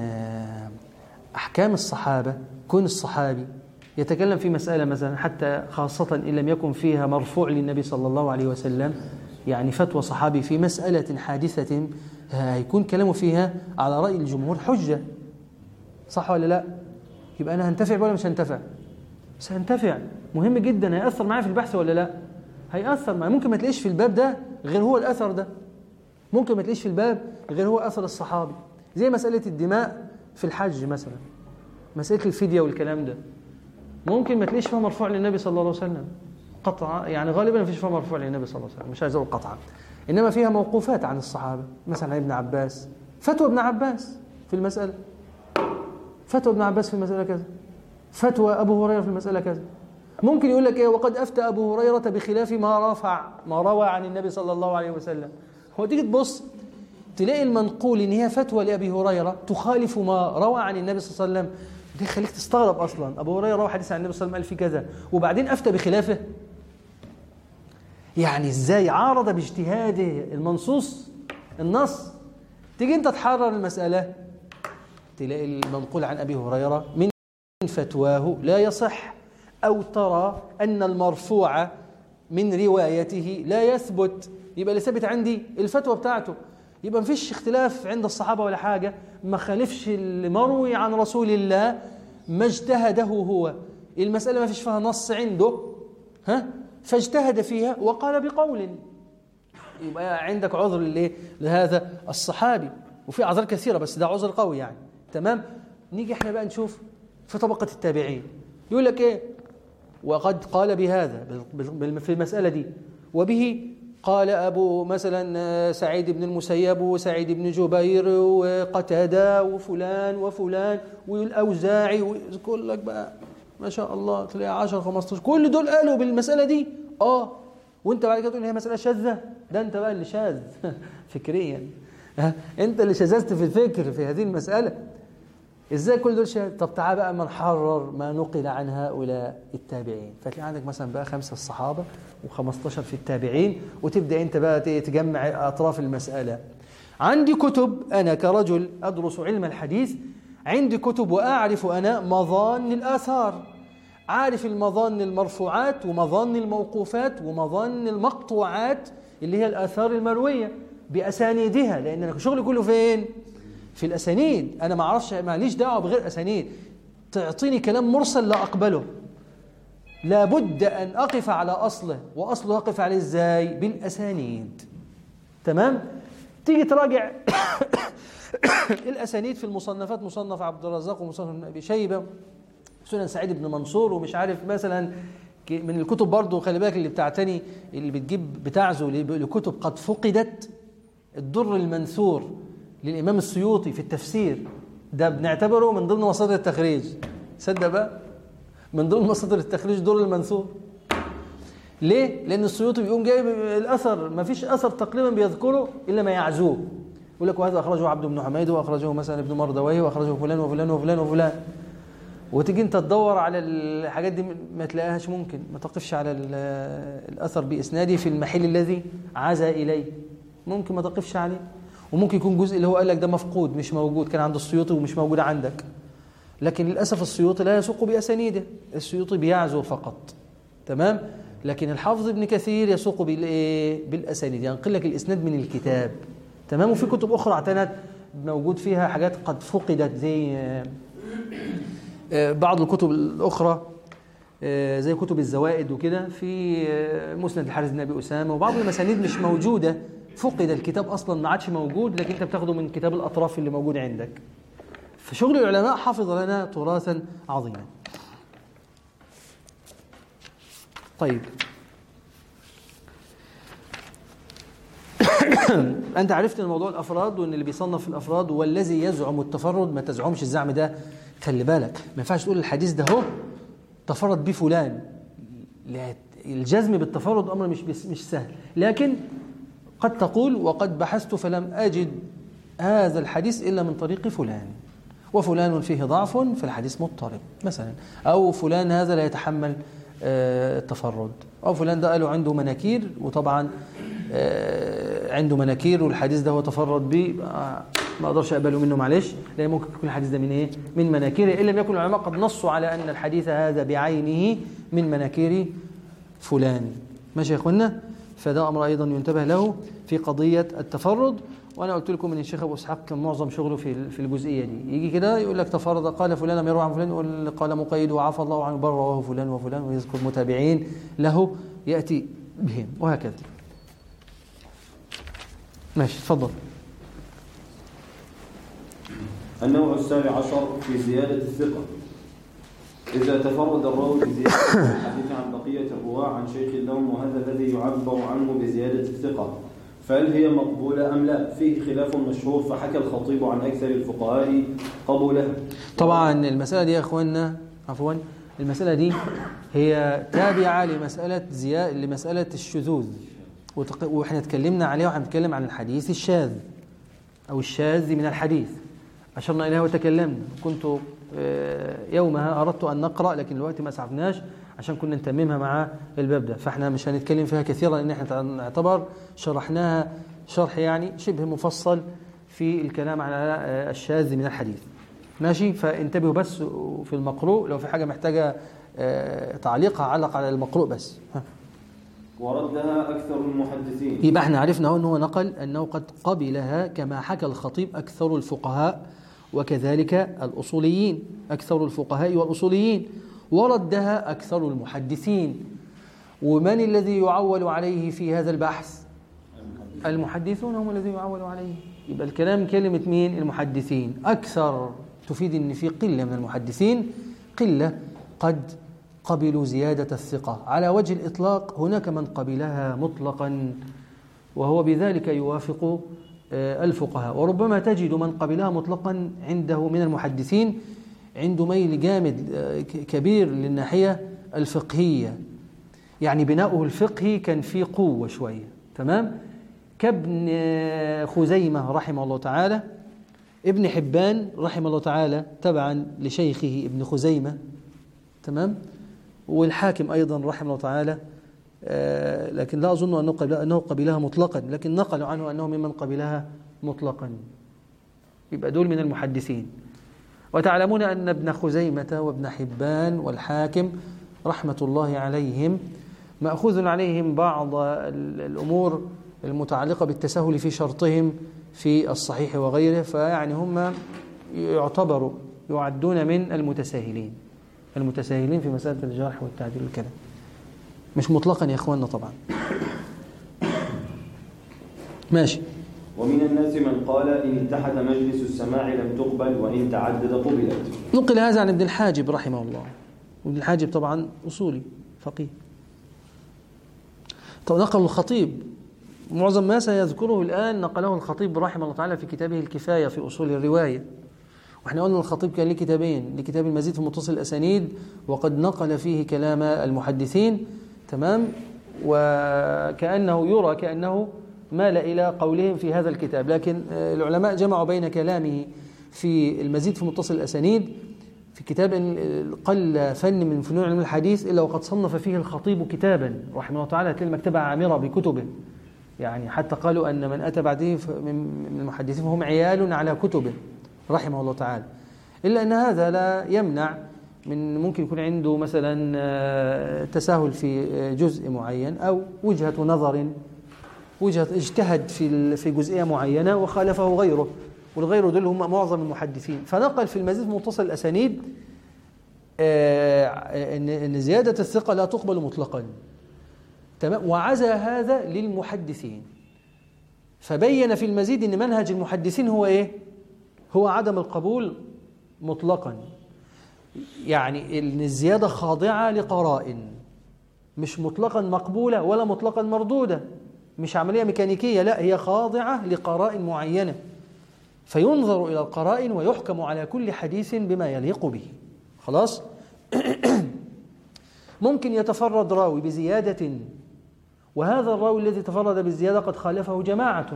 A: احكام الصحابه كون الصحابي يتكلم في مساله مثلا حتى خاصه ان لم يكن فيها مرفوع للنبي صلى الله عليه وسلم يعني فتوى صحابي في مساله حادثه هيكون كلامه فيها على راي الجمهور حجه صح ولا لا يبقى انا هنتفع ولا مش هنتفع بس هنتفع مهم جدا هياثر معايا في البحث ولا لا هياثر معايا ممكن ما تلاقيش في الباب ده غير هو الاثر ده ممكن ما تلاقيش في الباب غير هو اثر الصحابي زي مساله الدماء في الحج مثلا مساله الفديه والكلام ده ممكن ما تلاقيش فيها مرفوع للنبي صلى الله عليه وسلم قطعا يعني غالبا ما فيش فيها مرفوع للنبي صلى الله عليه وسلم مش عايز اقول قطعا انما فيها موقوفات عن الصحابه مثلا عن ابن عباس فتوى ابن عباس في المساله فتوى ابن عباس في المساله كذا فتوى ابو هريره في المساله كذا ممكن يقول لك ايه وقد افتى ابو هريره بخلاف ما رفع ما روى عن النبي صلى الله عليه وسلم هو تيجي تبص تلاقي المنقول ان هي فتوى لابي هريره تخالف ما روى عن النبي صلى الله عليه وسلم ده يخليك تستغرب اصلا ابو هريره روى حديث عن النبي صلى الله عليه وسلم قال فيه كذا وبعدين افتى بخلافه يعني ازاي عارض باجتهاده المنصوص النص تيجي انت تحرر المساله تلاقي المنقول عن ابي هريره من فتواه لا يصح او ترى ان المرفوع من روايته لا يثبت يبقى اللي ثابت عندي الفتوى بتاعته يبقى مفيش اختلاف عند الصحابه ولا حاجه ما خالفش المروي عن رسول الله ما اجتهده هو المساله ما فيش فيها نص عنده ها فاجتهد فيها وقال بقول يبقى عندك عذر ليه لهذا الصحابي وفي اعذار كثيره بس ده عذر قوي يعني تمام نيجي احنا بقى نشوف في طبقه التابعين يقول لك ايه وقد قال بهذا في المساله دي وبه قال أبو مثلا سعيد بن المسيب وسعيد بن جبير وقتادة وفلان وفلان والأوزاعي ويقول لك بقى ما شاء الله تلاقي 10 15 كل دول قالوا بالمسألة دي اه وانت بعد كده تقول هي مسألة شاذة ده انت بقى اللي شاذ فكريا انت اللي شذذت في الفكر في هذه المسألة ازاي كل دول شاذ طب تعال بقى ما نحرر ما نقل عن هؤلاء التابعين فتلاقي عندك مثلا بقى خمسة الصحابة و15 في التابعين وتبدأ انت بقى تجمع أطراف المسألة عندي كتب أنا كرجل أدرس علم الحديث عندي كتب وأعرف أنا مظان الآثار عارف المظان المرفوعات ومظان الموقوفات ومظان المقطوعات اللي هي الآثار المروية بأسانيدها لأن أنا شغلي كله فين؟ في الأسانيد أنا ما أعرفش ماليش دعوة بغير أسانيد تعطيني كلام مرسل لا أقبله لابد أن أقف على أصله وأصله أقف عليه إزاي؟ بالأسانيد تمام؟ تيجي تراجع الأسانيد في المصنفات مصنف عبد الرزاق ومصنف ابن أبي شيبة سنن سعيد بن منصور ومش عارف مثلا من الكتب برضه خلي بالك اللي بتعتني اللي بتجيب بتعزو لكتب قد فقدت الدر المنثور للإمام السيوطي في التفسير ده بنعتبره من ضمن مصادر التخريج صدق بقى من ضمن مصادر التخريج در المنثور ليه؟ لأن السيوطي بيقوم جايب الأثر ما فيش أثر تقريبا بيذكره إلا ما يعزوه يقول لك وهذا أخرجه عبد بن حميد وأخرجه مثلا ابن مردويه وأخرجه فلان وفلان وفلان وفلان وتيجي انت تدور على الحاجات دي ما تلاقيهاش ممكن ما تقفش على الأثر بإسناده في المحل الذي عزى إليه ممكن ما تقفش عليه وممكن يكون جزء اللي هو قال لك ده مفقود مش موجود كان عند السيوطي ومش موجود عندك لكن للأسف السيوطي لا يسوق بأسانيده السيوطي بيعزو فقط تمام لكن الحافظ ابن كثير يسوق بالايه بالاسانيد ينقل لك الاسناد من الكتاب تمام وفي كتب اخرى اعتنت موجود فيها حاجات قد فقدت زي بعض الكتب الاخرى زي كتب الزوائد وكده في مسند الحارث بن ابي اسامه وبعض المسانيد مش موجوده فقد الكتاب اصلا ما عادش موجود لكن انت بتاخده من كتاب الاطراف اللي موجود عندك فشغل العلماء حفظ لنا تراثا عظيما طيب أنت عرفت أن موضوع الأفراد وأن اللي بيصنف الأفراد والذي يزعم التفرد ما تزعمش الزعم ده خلي بالك ما ينفعش تقول الحديث ده هو تفرد به فلان الجزم بالتفرد أمر مش مش سهل لكن قد تقول وقد بحثت فلم أجد هذا الحديث إلا من طريق فلان وفلان فيه ضعف فالحديث مضطرب مثلا أو فلان هذا لا يتحمل التفرد أو فلان ده قالوا عنده مناكير وطبعا عنده مناكير والحديث ده هو تفرد به ما اقدرش اقبله منه معلش لان ممكن يكون الحديث ده من ايه من مناكيره ان لم يكن العلماء قد نصوا على ان الحديث هذا بعينه من مناكير فلان ماشي يا اخوانا فده امر ايضا ينتبه له في قضيه التفرد وانا قلت لكم ان الشيخ ابو اسحاق كان معظم شغله في في الجزئيه دي يجي كده يقول لك تفرد قال فلان لم يروى عن فلان يقول قال مقيد وعفى الله عنه بل رواه فلان وفلان ويذكر متابعين له ياتي بهم وهكذا ماشي تفضل
B: النوع السابع عشر في زيادة الثقة إذا تفرد الراوي بزيادة الحديث عن بقية الرواة عن شيخ لهم وهذا الذي يعبر عنه بزيادة الثقة فهل هي مقبولة أم لا فيه خلاف مشهور فحكى الخطيب عن أكثر الفقهاء قبولها
A: طبعا المسألة دي يا أخوانا عفوا المسألة دي هي تابعة لمسألة زيادة لمسألة الشذوذ واحنا اتكلمنا عليها واحنا بنتكلم عن الحديث الشاذ أو الشاذ من الحديث أشرنا إليها وتكلمنا كنت يومها أردت أن نقرأ لكن الوقت ما أسعفناش عشان كنا نتممها مع الباب ده فاحنا مش هنتكلم فيها كثيرا لأن احنا نعتبر شرحناها شرح يعني شبه مفصل في الكلام على الشاذ من الحديث ماشي فانتبهوا بس في المقروء لو في حاجة محتاجة تعليق علق على المقروء بس ها.
B: وردها أكثر المحدثين
A: يبقى احنا عرفنا أنه نقل أنه قد قبلها كما حكى الخطيب أكثر الفقهاء وكذلك الأصوليين أكثر الفقهاء والأصوليين وردها أكثر المحدثين ومن الذي يعول عليه في هذا البحث المحدثون هم الذين يعول عليه يبقى الكلام كلمة مين المحدثين أكثر تفيد أن في قلة من المحدثين قلة قد قبلوا زيادة الثقة على وجه الإطلاق هناك من قبلها مطلقا وهو بذلك يوافق آه، الفقهاء وربما تجد من قبلها مطلقا عنده من المحدثين عنده ميل جامد آه، كبير للناحية الفقهية يعني بناؤه الفقهي كان فيه قوة شوية تمام كابن آه، خزيمة رحمه الله تعالى ابن حبان رحمه الله تعالى تبعا لشيخه ابن خزيمة تمام والحاكم أيضا رحمه الله تعالى آه، لكن لا أظن أنه, قبل أنه قبلها مطلقا لكن نقلوا عنه أنه ممن قبلها مطلقا يبقى دول من المحدثين وتعلمون أن ابن خزيمة وابن حبان والحاكم رحمة الله عليهم مأخوذ عليهم بعض الأمور المتعلقة بالتساهل في شرطهم في الصحيح وغيره فيعني هم يعتبروا يعدون من المتساهلين المتساهلين في مسألة الجرح والتعديل والكلام مش مطلقا يا اخواننا طبعا ماشي
B: ومن الناس من قال إن اتحد مجلس السماع لم تقبل وإن تعدد قبلت
A: نقل هذا عن ابن الحاجب رحمه الله وابن الحاجب طبعا أصولي فقيه طب نقل الخطيب معظم ما سيذكره الآن نقله الخطيب رحمه الله تعالى في كتابه الكفاية في أصول الرواية واحنا قلنا الخطيب كان له كتابين لكتاب المزيد في متصل الأسانيد وقد نقل فيه كلام المحدثين تمام وكأنه يرى كأنه مال إلى قولهم في هذا الكتاب لكن آه، العلماء جمعوا بين كلامه في المزيد في متصل الأسانيد في كتاب قل فن من فنون علم الحديث إلا وقد صنف فيه الخطيب كتابا رحمه الله تعالى تلك المكتبة عامرة بكتبه يعني حتى قالوا أن من أتى بعده من المحدثين فهم عيال على كتبه رحمه الله تعالى إلا أن هذا لا يمنع من ممكن يكون عنده مثلا آه، تساهل في آه، جزء معين أو وجهة نظر وجهة اجتهد في في جزئية معينة وخالفه غيره والغير دول هم معظم المحدثين فنقل في المزيد من متصل الأسانيد آه، أن زيادة الثقة لا تقبل مطلقا تمام وعزى هذا للمحدثين فبين في المزيد أن منهج المحدثين هو إيه هو عدم القبول مطلقا يعني ان الزيادة خاضعة لقرائن مش مطلقا مقبولة ولا مطلقا مردودة مش عملية ميكانيكية لا هي خاضعة لقرائن معينة فينظر إلى القرائن ويحكم على كل حديث بما يليق به خلاص ممكن يتفرد راوي بزيادة وهذا الراوي الذي تفرد بالزيادة قد خالفه جماعة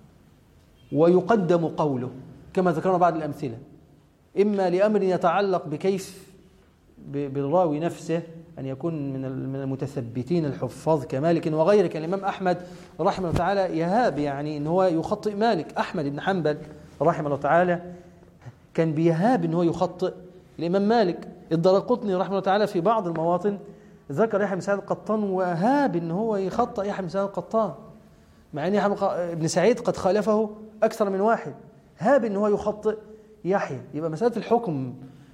A: ويقدم قوله كما ذكرنا بعض الأمثلة إما لأمر يتعلق بكيف بالراوي نفسه أن يكون من المتثبتين الحفاظ كمالك وغيره كالإمام أحمد رحمه الله تعالى يهاب يعني أن هو يخطئ مالك أحمد بن حنبل رحمه الله تعالى كان بيهاب أن هو يخطئ الإمام مالك الدرقطني رحمه الله تعالى في بعض المواطن ذكر يحيى بن سعيد القطان وهاب أن هو يخطئ يحيى بن سعيد القطان مع أن ابن سعيد قد خالفه أكثر من واحد هاب أن هو يخطئ يحيى يبقى مسألة الحكم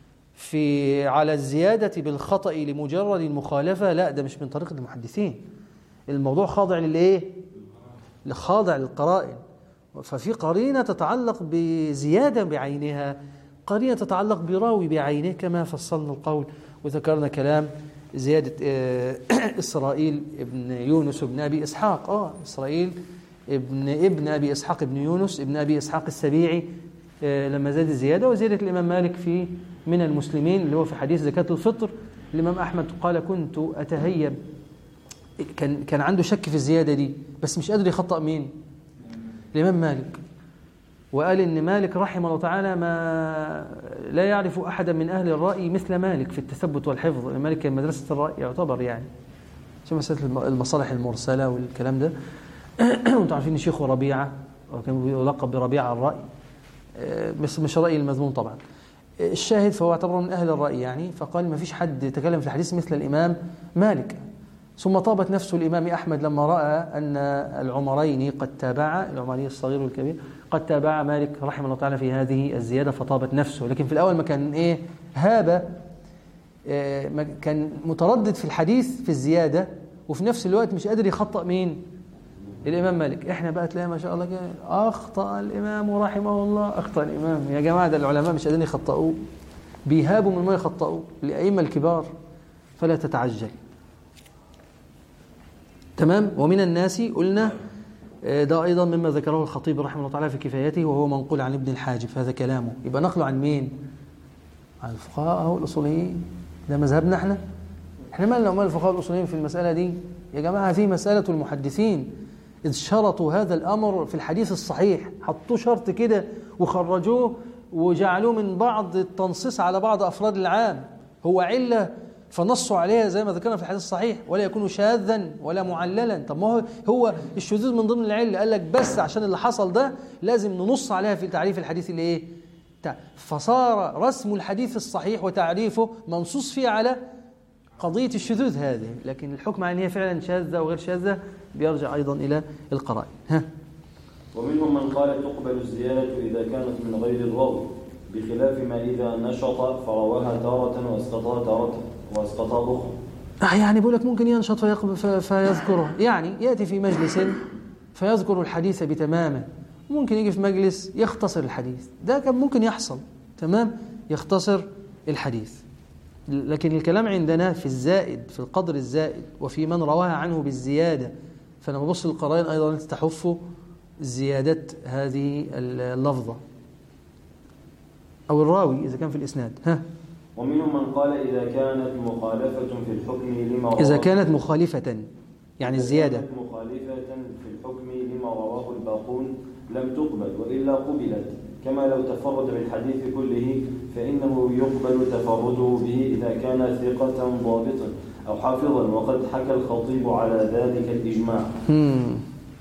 A: في على الزيادة بالخطأ لمجرد المخالفة لا ده مش من طريقة المحدثين الموضوع خاضع للإيه؟ خاضع للقرائن ففي قرينة تتعلق بزيادة بعينها قرينة تتعلق براوي بعينه كما فصلنا القول وذكرنا كلام زيادة آه، إسرائيل ابن يونس ابن أبي إسحاق آه إسرائيل ابن ابن أبي إسحاق ابن يونس ابن أبي إسحاق السبيعي آه، لما زاد الزيادة وزيادة الإمام مالك في من المسلمين اللي هو في حديث زكاة الفطر الإمام أحمد قال كنت أتهيب كان كان عنده شك في الزيادة دي بس مش قادر يخطأ مين الإمام مالك وقال إن مالك رحمه الله تعالى ما لا يعرف أحدا من أهل الرأي مثل مالك في التثبت والحفظ مالك كان مدرسة الرأي يعتبر يعني شو مسألة المصالح المرسلة والكلام ده وانتم عارفين شيخه ربيعة وكان يلقب بربيعة الرأي مش مش رأي المذموم طبعا الشاهد فهو اعتبره من أهل الرأي يعني فقال ما فيش حد تكلم في الحديث مثل الإمام مالك ثم طابت نفس الإمام أحمد لما رأى أن العمرين قد تابعا العمري الصغير والكبير قد تابع مالك رحمه الله تعالى في هذه الزيادة فطابت نفسه لكن في الأول ما كان إيه هابة آه، كان متردد في الحديث في الزيادة وفي نفس الوقت مش قادر يخطأ مين الإمام مالك إحنا بقى تلاقي ما شاء الله كده أخطأ الإمام رحمه الله أخطأ الإمام يا جماعة ده العلماء مش قادرين يخطئوه بيهابوا من ما يخطئوه الأئمة الكبار فلا تتعجل تمام ومن الناس قلنا آه، ده أيضا مما ذكره الخطيب رحمه الله تعالى في كفايته وهو منقول عن ابن الحاجب هذا كلامه يبقى نقله عن مين عن الفقهاء أو الأصوليين ده مذهبنا احنا احنا مالنا ومال الفقهاء الأصوليين في المسألة دي يا جماعة في مسألة المحدثين إذ شرطوا هذا الأمر في الحديث الصحيح حطوا شرط كده وخرجوه وجعلوه من بعض التنصيص على بعض أفراد العام هو علة فنصوا عليها زي ما ذكرنا في الحديث الصحيح ولا يكون شاذا ولا معللا طب ما هو هو الشذوذ من ضمن العله قال لك بس عشان اللي حصل ده لازم ننص عليها في تعريف الحديث اللي ايه بتاع. فصار رسم الحديث الصحيح وتعريفه منصوص فيه على قضية الشذوذ هذه لكن الحكم عن هي فعلا شاذة وغير شاذة بيرجع أيضا إلى القرائن ها
B: ومنهم من قال تقبل الزيادة إذا كانت من غير الراوي بخلاف ما إذا نشط فرواها تارة واسقطها تارة واسقطها أخرى
A: آه يعني بقول لك ممكن ينشط فيقب- ف- فيذكره يعني يأتي في مجلس فيذكر الحديث بتمامه ممكن يجي في مجلس يختصر الحديث ده كان ممكن يحصل تمام يختصر الحديث لكن الكلام عندنا في الزائد في القدر الزائد وفي من رواها عنه بالزيادة فأنا ببص للقرائن أيضا تحف زيادة هذه اللفظة أو الراوي إذا كان في الإسناد ها
B: ومنهم من قال إذا كانت مخالفة في الحكم لما
A: إذا
B: رواه-
A: كانت مخالفة يعني
B: إذا
A: الزيادة
B: كانت مخالفة في الحكم لما رواه الباقون لم تقبل وإلا قبلت كما لو تفرد بالحديث كله فإنه يقبل تفرده به إذا كان ثقة ضابطا أو حافظا وقد حكى الخطيب على ذلك الإجماع
A: مم.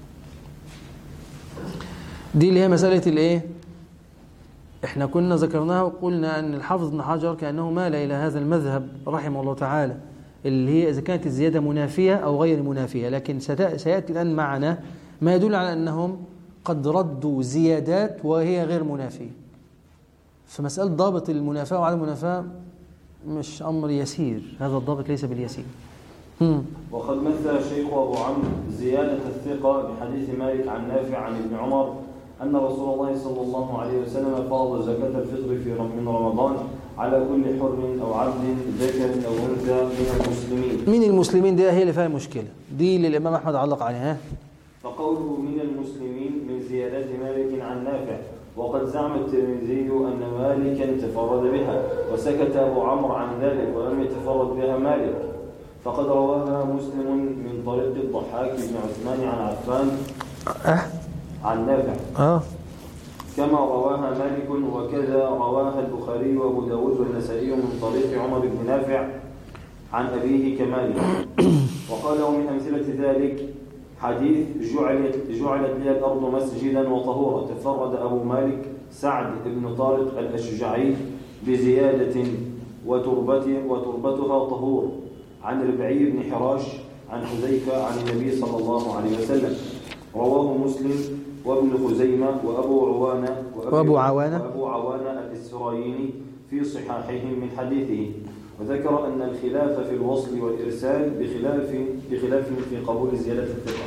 A: دي اللي هي مسألة الإيه؟ إحنا كنا ذكرناها وقلنا أن الحافظ ابن حجر كأنه مال إلى هذا المذهب رحمه الله تعالى اللي هي إذا كانت الزيادة منافية أو غير منافية لكن ست- سيأتي الآن معنا ما يدل على أنهم قد ردوا زيادات وهي غير منافية فمسألة ضابط المنافاة وعدم المنافاة مش أمر يسير هذا الضابط ليس باليسير مم.
B: وقد مثل الشيخ أبو عمرو زيادة الثقة بحديث مالك عن نافع عن ابن عمر أن رسول الله صلى الله عليه وسلم فرض زكاة الفطر في رم- من رمضان على كل حر أو عبد ذكر أو أنثى من المسلمين
A: مين المسلمين دي هي اللي فيها المشكلة دي اللي الإمام أحمد علق عليها ها؟
B: فقوله من المسلمين من زيادة مالك عن نافع وقد زعم الترمذي أن مالكا تفرد بها وسكت أبو عمرو عن ذلك ولم يتفرد بها مالك فقد رواها مسلم من طريق الضحاك بن عثمان عن عفان
A: أه
B: عن نافع
A: آه
B: كما رواها مالك وكذا رواها البخاري وابو داود والنسائي من طريق عمر بن نافع عن أبيه كمالك وقال ومن أمثلة ذلك حديث جعلت, جعلت لي الأرض مسجدا وطهورا تفرد أبو مالك سعد بن طارق الأشجعي بزيادة وتربته وتربتها طهور عن ربعي بن حراش عن حذيفة عن النبي صلى الله عليه وسلم رواه مسلم وابن خزيمة وأبو عوانة وأبي-
A: وأبو عوانة.
B: وأبو عوانة الإسرائيلي في صحاحهم من حديثه وذكر أن الخلاف في الوصل والإرسال بخلاف بخلاف في قبول زيادة الثقة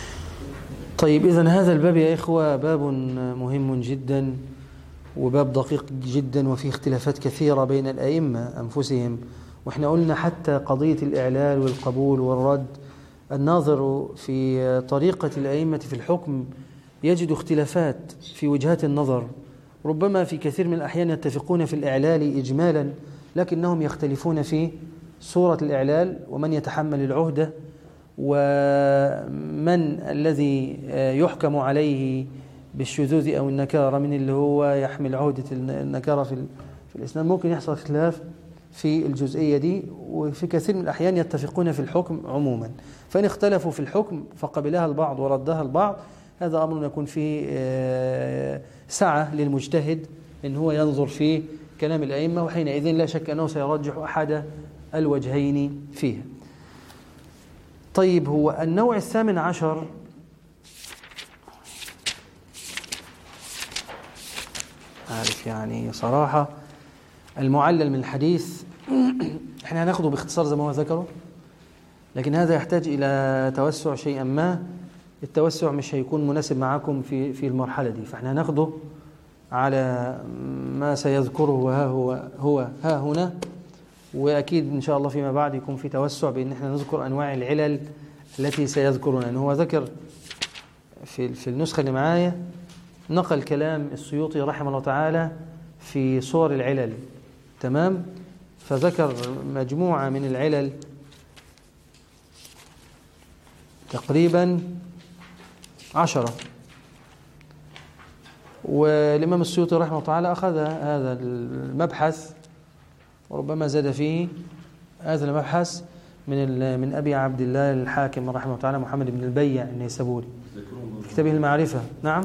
A: طيب إذا هذا الباب يا إخوة باب مهم جدا وباب دقيق جدا وفيه اختلافات كثيرة بين الأئمة أنفسهم وإحنا قلنا حتى قضية الإعلال والقبول والرد الناظر في طريقة الأئمة في الحكم يجد اختلافات في وجهات النظر ربما في كثير من الأحيان يتفقون في الإعلال إجمالا لكنهم يختلفون في صورة الإعلال ومن يتحمل العهدة ومن الذي يحكم عليه بالشذوذ أو النكارة من اللي هو يحمل عهدة النكارة في في الإسلام ممكن يحصل خلاف في الجزئية دي وفي كثير من الأحيان يتفقون في الحكم عموما فإن اختلفوا في الحكم فقبلها البعض وردها البعض هذا أمر يكون فيه سعة للمجتهد إن هو ينظر في كلام الأئمة وحينئذ لا شك أنه سيرجح أحد الوجهين فيها طيب هو النوع الثامن عشر عارف يعني صراحة المعلل من الحديث احنا هناخده باختصار زي ما هو ذكره لكن هذا يحتاج إلى توسع شيئا ما التوسع مش هيكون مناسب معاكم في في المرحلة دي فاحنا هناخده على ما سيذكره ها هو هو ها هنا وأكيد إن شاء الله فيما بعد يكون في توسع بأن احنا نذكر أنواع العلل التي سيذكرونها لأن هو ذكر في في النسخة اللي معايا نقل كلام السيوطي رحمه الله تعالى في صور العلل تمام فذكر مجموعة من العلل تقريبا عشرة والإمام السيوطي رحمه الله تعالى أخذ هذا المبحث وربما زاد فيه هذا المبحث من من أبي عبد الله الحاكم رحمه الله تعالى محمد بن البيع النيسابوري كتابه المعرفة نعم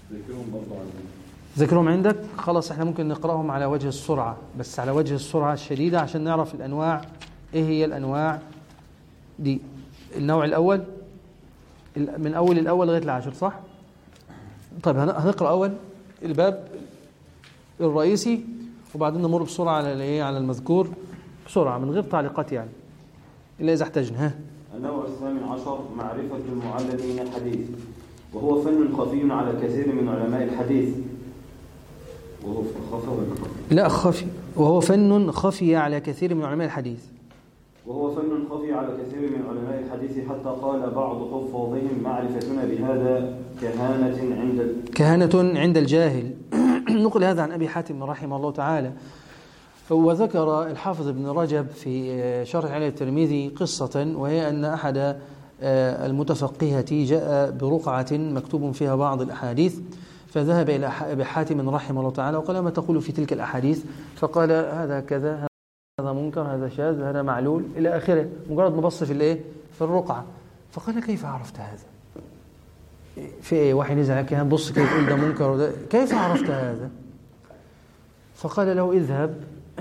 A: ذكرهم عندك خلاص احنا ممكن نقرأهم على وجه السرعة بس على وجه السرعة الشديدة عشان نعرف الأنواع ايه هي الأنواع دي النوع الأول من أول الأول لغاية العاشر صح؟ طيب هنقرأ أول الباب الرئيسي وبعدين نمر بسرعة على الايه على المذكور بسرعة من غير تعليقات يعني إلا إذا احتاجنا ها
B: النوع الثامن عشر معرفة المعلم من الحديث وهو فن خفي على كثير من علماء الحديث وهو خفي ولا خفي؟
A: لا خفي وهو فن خفي على كثير من علماء الحديث
B: وهو فن خفي على كثير من علماء الحديث حتى قال بعض حفاظهم معرفتنا بهذا كهانة عند
A: كهانة عند الجاهل نقل هذا عن أبي حاتم رحمه الله تعالى وذكر الحافظ ابن رجب في شرح علي الترمذي قصة وهي أن أحد المتفقهة جاء برقعة مكتوب فيها بعض الأحاديث فذهب إلى أبي حاتم رحمه الله تعالى وقال ما تقول في تلك الأحاديث فقال هذا كذا هذا منكر هذا شاذ هذا معلول إلى آخره مجرد مبص في الإيه في الرقعة فقال كيف عرفت هذا في إيه واحد يزعل كده بص كده تقول ده منكر وده كيف عرفت هذا فقال له اذهب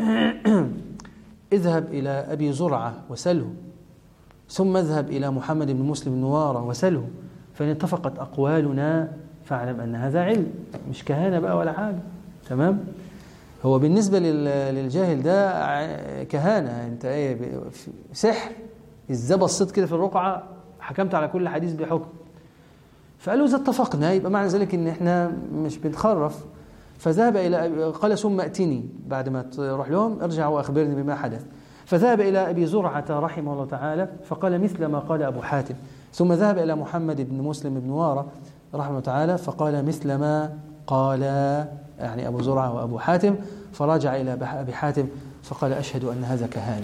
A: اذهب إلى أبي زرعة وسله ثم اذهب إلى محمد بن مسلم النوارة وسله فإن اتفقت أقوالنا فاعلم أن هذا علم مش كهانة بقى ولا حاجة تمام هو بالنسبة للجاهل ده كهانة انت ايه سحر ازاي بصيت كده في الرقعة حكمت على كل حديث بحكم فقالوا إذا اتفقنا يبقى معنى ذلك إن إحنا مش بنخرف فذهب إلى قال ثم أتني بعد ما تروح لهم ارجع وأخبرني بما حدث فذهب إلى أبي زرعة رحمه الله تعالى فقال مثل ما قال أبو حاتم ثم ذهب إلى محمد بن مسلم بن وارة رحمه الله تعالى فقال مثل ما قال يعني أبو زرعة وأبو حاتم فراجع إلى أبي حاتم فقال أشهد أن هذا كهانة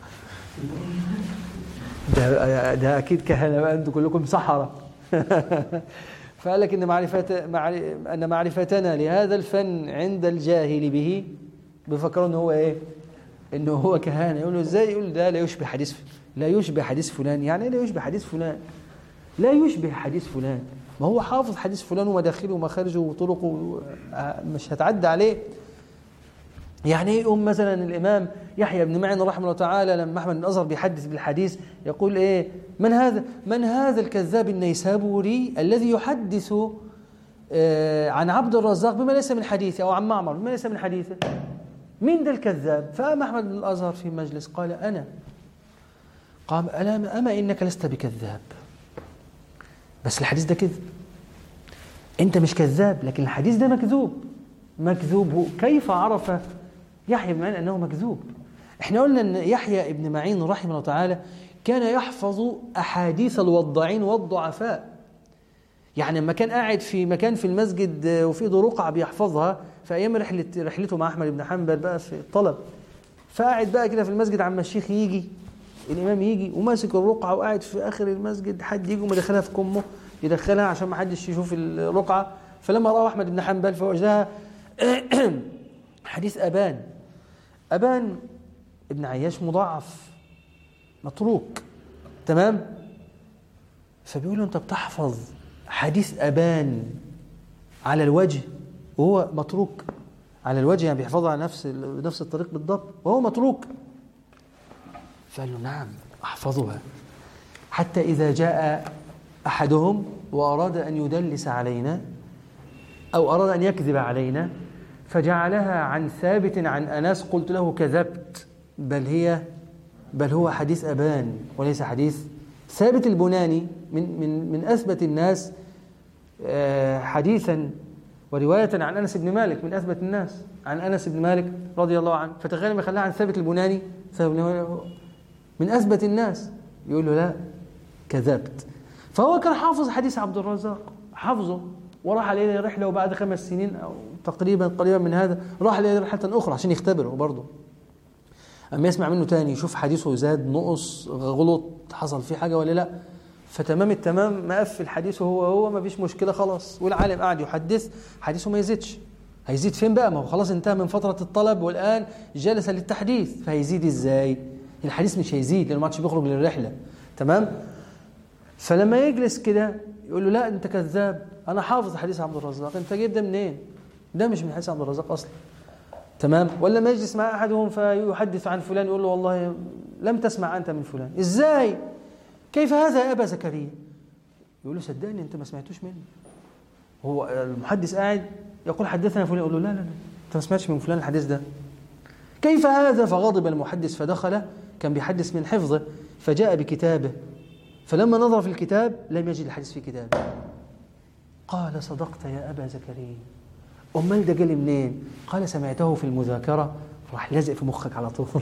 A: ده, ده أكيد كهانة بقى أنتم كلكم سحرة فقال لك إن معرفة أن معرفتنا لهذا الفن عند الجاهل به بفكروا إن هو إيه؟ إنه هو كهانة يقول له إزاي؟ يقول ده لا يشبه حديث لا يشبه حديث فلان يعني لا يشبه حديث فلان لا يشبه حديث فلان ما هو حافظ حديث فلان ومداخله ومخارجه وطرقه مش هتعدى عليه يعني ايه يقوم مثلا الامام يحيى بن معين رحمه الله تعالى لما احمد بن ازهر بيحدث بالحديث يقول ايه من هذا من هذا الكذاب النيسابوري الذي يحدث آه عن عبد الرزاق بما ليس من حديثه او عن معمر بما ليس من حديثه مين ده الكذاب فقام احمد بن الازهر في مجلس قال انا قام ألا أما إنك لست بكذاب بس الحديث ده كذب أنت مش كذاب لكن الحديث ده مكذوب مكذوب كيف عرف يحيى بن معين أنه مكذوب احنا قلنا أن يحيى بن معين رحمه الله تعالى كان يحفظ أحاديث الوضاعين والضعفاء يعني لما كان قاعد في مكان في المسجد وفي رقعة بيحفظها في أيام رحلة رحلته مع أحمد بن حنبل بقى في الطلب فقاعد بقى كده في المسجد عما الشيخ يجي الإمام يجي وماسك الرقعة وقاعد في آخر المسجد حد يجي ومدخلها في كمه يدخلها عشان ما حدش يشوف الرقعة فلما رأى أحمد بن حنبل فوجدها حديث أبان أبان ابن عياش مضاعف متروك تمام فبيقول له أنت بتحفظ حديث أبان على الوجه وهو متروك على الوجه يعني بيحفظه على نفس نفس الطريق بالضبط وهو متروك فقال له نعم أحفظها حتى إذا جاء أحدهم وأراد أن يدلس علينا أو أراد أن يكذب علينا فجعلها عن ثابت عن أناس قلت له كذبت بل هي بل هو حديث أبان وليس حديث ثابت البناني من من من اثبت الناس آه، حديثا وروايه عن انس بن مالك من اثبت الناس عن انس بن مالك رضي الله عنه فتخيل ما خلاها عن ثابت البناني من اثبت الناس يقول له لا كذبت فهو كان حافظ حديث عبد الرزاق حافظه وراح عليه رحله وبعد خمس سنين او تقريبا قريبا من هذا راح عليه رحله اخرى عشان يختبره برضه اما يسمع منه تاني يشوف حديثه زاد نقص غلط حصل فيه حاجه ولا لا فتمام التمام مقفل حديثه هو هو ما فيش مشكله خلاص والعالم قاعد يحدث حديثه ما يزيدش هيزيد فين بقى ما هو خلاص انتهى من فتره الطلب والان جلس للتحديث فهيزيد ازاي الحديث مش هيزيد لانه ما عادش بيخرج للرحله تمام فلما يجلس كده يقول له لا انت كذاب انا حافظ حديث عبد الرزاق انت جايب ده منين ده مش من حديث عبد الرزاق اصلا تمام ولا ما يجلس مع احدهم فيحدث عن فلان يقول له والله لم تسمع انت من فلان ازاي كيف هذا يا ابا زكريا يقول له صدقني انت ما سمعتوش مني هو المحدث قاعد يقول حدثنا فلان يقول له لا لا لا انت ما سمعتش من فلان الحديث ده كيف هذا فغضب المحدث فدخل كان بيحدث من حفظه فجاء بكتابه فلما نظر في الكتاب لم يجد الحديث في كتابه قال صدقت يا أبا زكريا أمال ده جالي منين قال سمعته في المذاكرة راح لازق في مخك على طول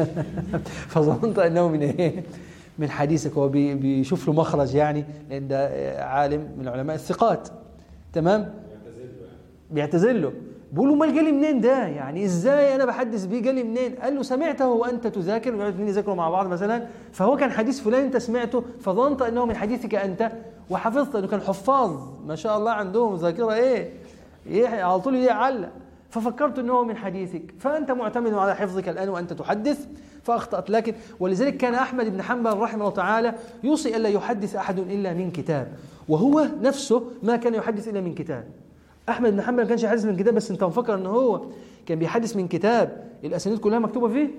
A: فظننت أنه من إيه من حديثك هو بيشوف له مخرج يعني لأن ده عالم من علماء الثقات تمام بيعتزل له بيقول له امال جالي منين ده يعني ازاي انا بحدث بيه جالي منين قال له سمعته وانت تذاكر ويقعدوا الاثنين يذاكروا مع بعض مثلا فهو كان حديث فلان انت سمعته فظننت انه من حديثك انت وحفظت انه كان حفاظ ما شاء الله عندهم ذاكره ايه ايه على طول يعلق ففكرت انه من حديثك فانت معتمد على حفظك الان وانت تحدث فاخطات لكن ولذلك كان احمد بن حنبل رحمه الله تعالى يوصي الا يحدث احد الا من كتاب وهو نفسه ما كان يحدث الا من كتاب احمد بن حنبل ما كانش يحدث من كتاب بس انت مفكر ان هو كان بيحدث من كتاب الاسانيد كلها مكتوبه فيه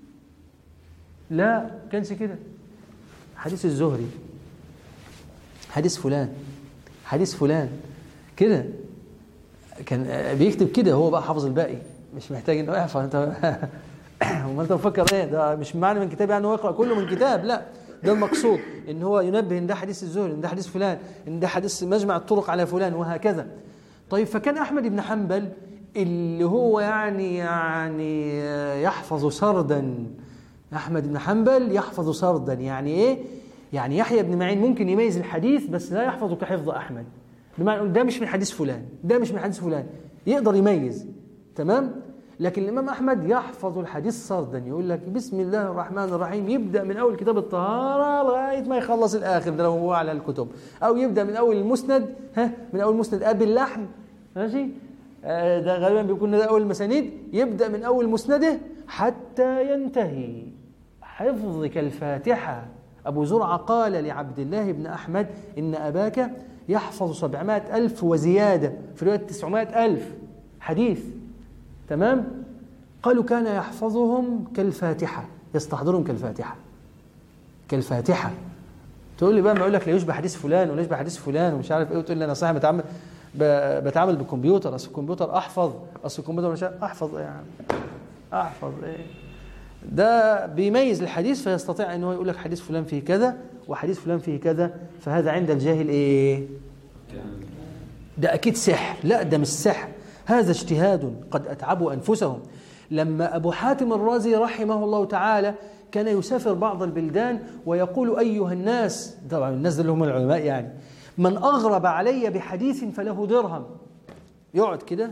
A: لا كانش كده حديث الزهري حديث فلان حديث فلان كده كان بيكتب كده هو بقى حافظ الباقي مش محتاج انه يحفظ انت وما انت مفكر ايه ده مش معنى من كتاب يعني هو يقرا كله من كتاب لا ده المقصود ان هو ينبه ان ده حديث الزهري ان ده حديث فلان ان ده حديث مجمع الطرق على فلان وهكذا طيب فكان أحمد بن حنبل اللي هو يعني يعني يحفظ سردا أحمد بن حنبل يحفظ سردا يعني إيه؟ يعني يحيى بن معين ممكن يميز الحديث بس لا يحفظه كحفظ أحمد بمعنى ده مش من حديث فلان ده مش من حديث فلان يقدر يميز تمام لكن الإمام أحمد يحفظ الحديث سردا يقول لك بسم الله الرحمن الرحيم يبدأ من أول كتاب الطهارة لغاية ما يخلص الآخر ده لو هو على الكتب أو يبدأ من أول المسند ها من أول المسند أبي اللحم ماشي آه، ده غالبا بيكون ده أول المسانيد يبدأ من أول مسنده حتى ينتهي حفظك الفاتحة أبو زرعة قال لعبد الله بن أحمد إن أباك يحفظ سبعمائة ألف وزيادة في رواية تسعمائة ألف حديث تمام قالوا كان يحفظهم كالفاتحة يستحضرهم كالفاتحة كالفاتحة تقول لي بقى ما اقول لك لا يشبه حديث فلان ولا يشبه حديث فلان ومش عارف ايه وتقول لي انا صاحب بتعامل بتعامل بالكمبيوتر اصل الكمبيوتر احفظ اصل الكمبيوتر مش احفظ ايه يا عم احفظ ايه ده بيميز الحديث فيستطيع ان هو يقول لك حديث فلان فيه كذا وحديث فلان فيه كذا فهذا عند الجاهل ايه ده اكيد سحر لا ده مش سحر هذا اجتهاد قد اتعبوا انفسهم لما ابو حاتم الرازي رحمه الله تعالى كان يسافر بعض البلدان ويقول ايها الناس طبعا الناس اللي هم العلماء يعني من أغرب علي بحديث فله درهم يقعد كده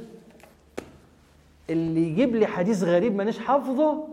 A: اللي يجيب لي حديث غريب مانيش حافظه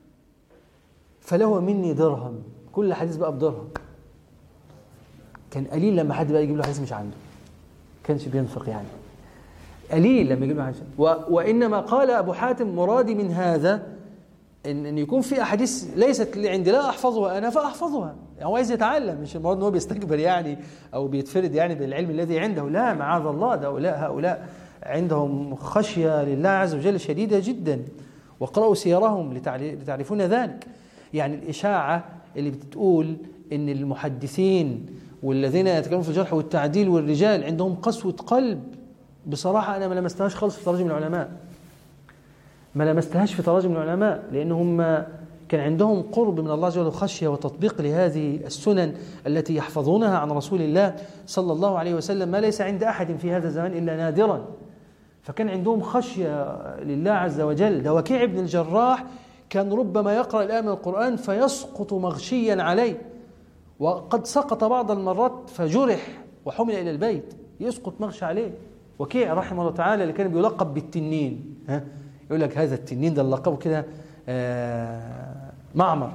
A: فله مني درهم كل حديث بقى بدرهم كان قليل لما حد بقى يجيب له حديث مش عنده كانش بينفق يعني قليل لما يجيب له حديث وإنما قال أبو حاتم مرادي من هذا ان ان يكون في احاديث ليست اللي عندي لا احفظها انا فاحفظها يعني هو عايز يتعلم مش المراد ان هو بيستكبر يعني او بيتفرد يعني بالعلم الذي عنده لا معاذ الله ده هؤلاء هؤلاء عندهم خشيه لله عز وجل شديده جدا واقرأوا سيرهم لتعرفون ذلك يعني الإشاعة اللي بتقول إن المحدثين والذين يتكلمون في الجرح والتعديل والرجال عندهم قسوة قلب بصراحة أنا ما لمستهاش خالص في تراجم العلماء ما لمستهاش في تراجم العلماء لأن هم كان عندهم قرب من الله عز وجل وخشية وتطبيق لهذه السنن التي يحفظونها عن رسول الله صلى الله عليه وسلم ما ليس عند أحد في هذا الزمان إلا نادرا فكان عندهم خشية لله عز وجل ده وكيع بن الجراح كان ربما يقرأ الآية من القرآن فيسقط مغشيا عليه وقد سقط بعض المرات فجرح وحمل إلى البيت يسقط مغشى عليه وكيع رحمه الله تعالى اللي كان بيلقب بالتنين ها يقول لك هذا التنين ده اللقب كده آه معمر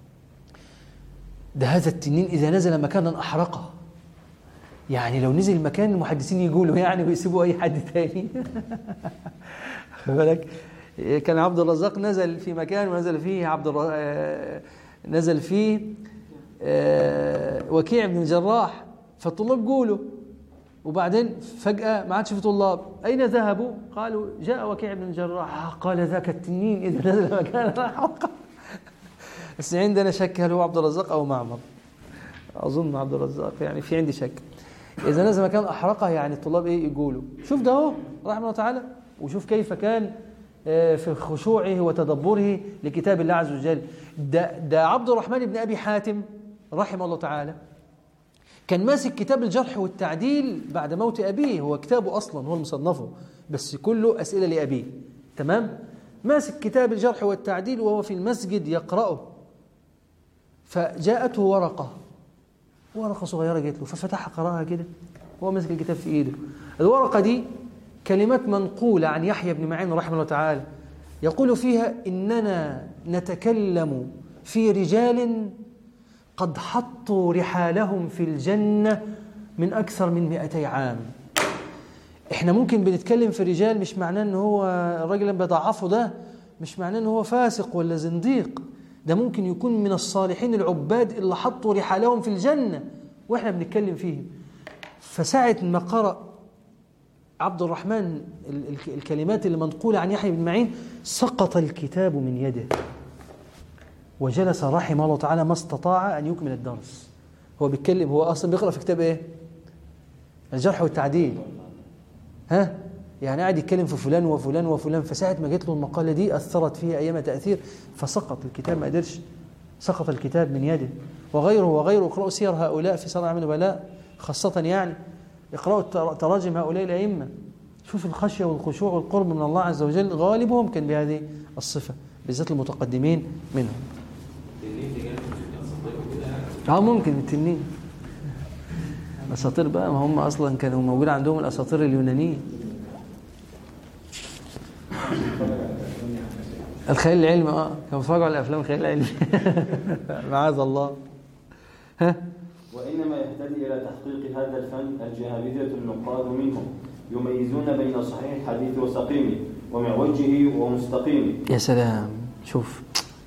A: ده هذا التنين إذا نزل مكانا أحرقه يعني لو نزل مكان المحدثين يقولوا يعني ويسيبوا أي حد تاني بالك كان عبد الرزاق نزل في مكان ونزل فيه عبد الر... آه نزل فيه آه وكيع بن الجراح فالطلاب قولوا وبعدين فجأة ما عادش في طلاب أين ذهبوا؟ قالوا جاء وكيع بن الجراح قال ذاك التنين إذا نزل مكان الحلقة بس عندنا شك هل هو عبد الرزاق أو معمر أظن عبد الرزاق يعني في عندي شك إذا نزل مكان أحرقه يعني الطلاب إيه يقولوا شوف ده هو رحمه الله تعالى وشوف كيف كان في خشوعه وتدبره لكتاب الله عز وجل ده, ده عبد الرحمن بن أبي حاتم رحمه الله تعالى كان ماسك كتاب الجرح والتعديل بعد موت أبيه هو كتابه أصلا هو المصنفه بس كله أسئلة لأبيه تمام ماسك كتاب الجرح والتعديل وهو في المسجد يقرأه فجاءته ورقة ورقة صغيرة جات له ففتحها قرأها كده وهو ماسك الكتاب في إيده الورقة دي كلمات منقولة عن يحيى بن معين رحمه الله تعالى يقول فيها إننا نتكلم في رجال قد حطوا رحالهم في الجنة من أكثر من مئتي عام إحنا ممكن بنتكلم في رجال مش معناه أن هو الراجل اللي بيضعفه ده مش معناه أن هو فاسق ولا زنديق ده ممكن يكون من الصالحين العباد اللي حطوا رحالهم في الجنة وإحنا بنتكلم فيهم فساعة ما قرأ عبد الرحمن الكلمات اللي منقولة عن يحيى بن معين سقط الكتاب من يده وجلس رحمه الله تعالى ما استطاع أن يكمل الدرس هو بيتكلم هو أصلا بيقرأ في كتاب إيه الجرح والتعديل ها يعني قاعد يتكلم في فلان وفلان وفلان فساعة ما جت له المقالة دي أثرت فيه أيام تأثير فسقط الكتاب ما قدرش سقط الكتاب من يده وغيره وغيره اقرأوا سير هؤلاء في صنع من البلاء خاصة يعني اقرأوا تراجم هؤلاء الأئمة شوف الخشية والخشوع والقرب من الله عز وجل غالبهم كان بهذه الصفة بالذات المتقدمين منهم اه ممكن التنين اساطير بقى ما هم اصلا كانوا موجود عندهم الاساطير اليونانيه الخيال العلمي اه كانوا بيتفرجوا على افلام الخيال العلمي معاذ الله ها
B: وإنما يهتدي إلى تحقيق هذا الفن الجهابذة النقاد منهم يميزون بين صحيح الحديث وسقيمه ومعوجه ومستقيمه
A: يا سلام شوف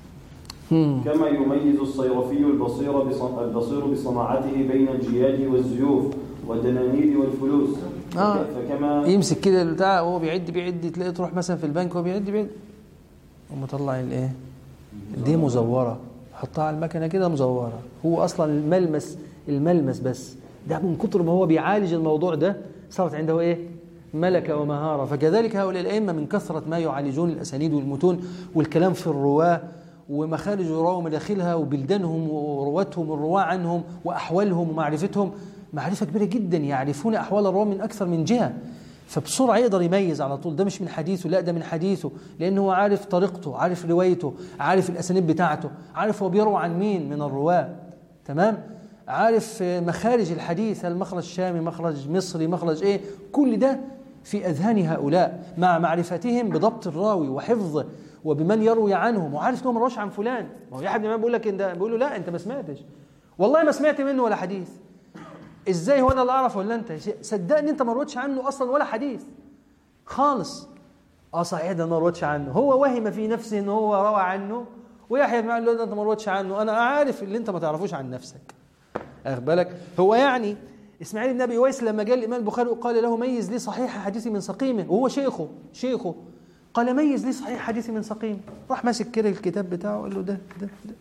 B: كما يميز الصيرفي البصير بصن... البصير بصناعته بين الجياد والزيوف والدنانير والفلوس
A: آه.
B: فكما
A: يمسك كده البتاع وهو بيعد بيعد تلاقيه تروح مثلا في البنك وهو بيعد بيعد ومطلع الايه دي مزوره حطها على المكنه كده مزوره هو اصلا الملمس الملمس بس ده من كتر ما هو بيعالج الموضوع ده صارت عنده ايه ملكة ومهارة فكذلك هؤلاء الأئمة من كثرة ما يعالجون الأسانيد والمتون والكلام في الرواة ومخارج الرواة ومداخلها وبلدانهم ورواتهم الرواة عنهم وأحوالهم ومعرفتهم معرفة كبيرة جدا يعرفون أحوال الرواة من أكثر من جهة فبسرعة يقدر يميز على طول ده مش من حديثه لا ده من حديثه لأنه هو عارف طريقته عارف روايته عارف الأسانيد بتاعته عارف هو بيروى عن مين من الرواة تمام عارف مخارج الحديث المخرج شامي مخرج مصري مخرج ايه كل ده في اذهان هؤلاء مع معرفتهم بضبط الراوي وحفظه وبمن يروي عنهم وعارف انه ما روش عن فلان ما هو يحيى بن بيقول لك انت بيقول له لا انت ما سمعتش والله ما سمعت منه ولا حديث ازاي هو انا اللي اعرف ولا انت صدقني انت ما روتش عنه اصلا ولا حديث خالص اه صحيح ده ما روتش عنه هو وهم في نفسه ان هو روى عنه ويحيى بن له انت ما روتش عنه انا عارف اللي انت ما تعرفوش عن نفسك اخد بالك هو يعني اسماعيل بن ابي ويس لما جاء الامام البخاري وقال له ميز لي صحيح حديثي من سقيمه وهو شيخه شيخه قال ميز لي صحيح حديثي من سقيمه راح ماسك كده الكتاب بتاعه وقال له ده ده ده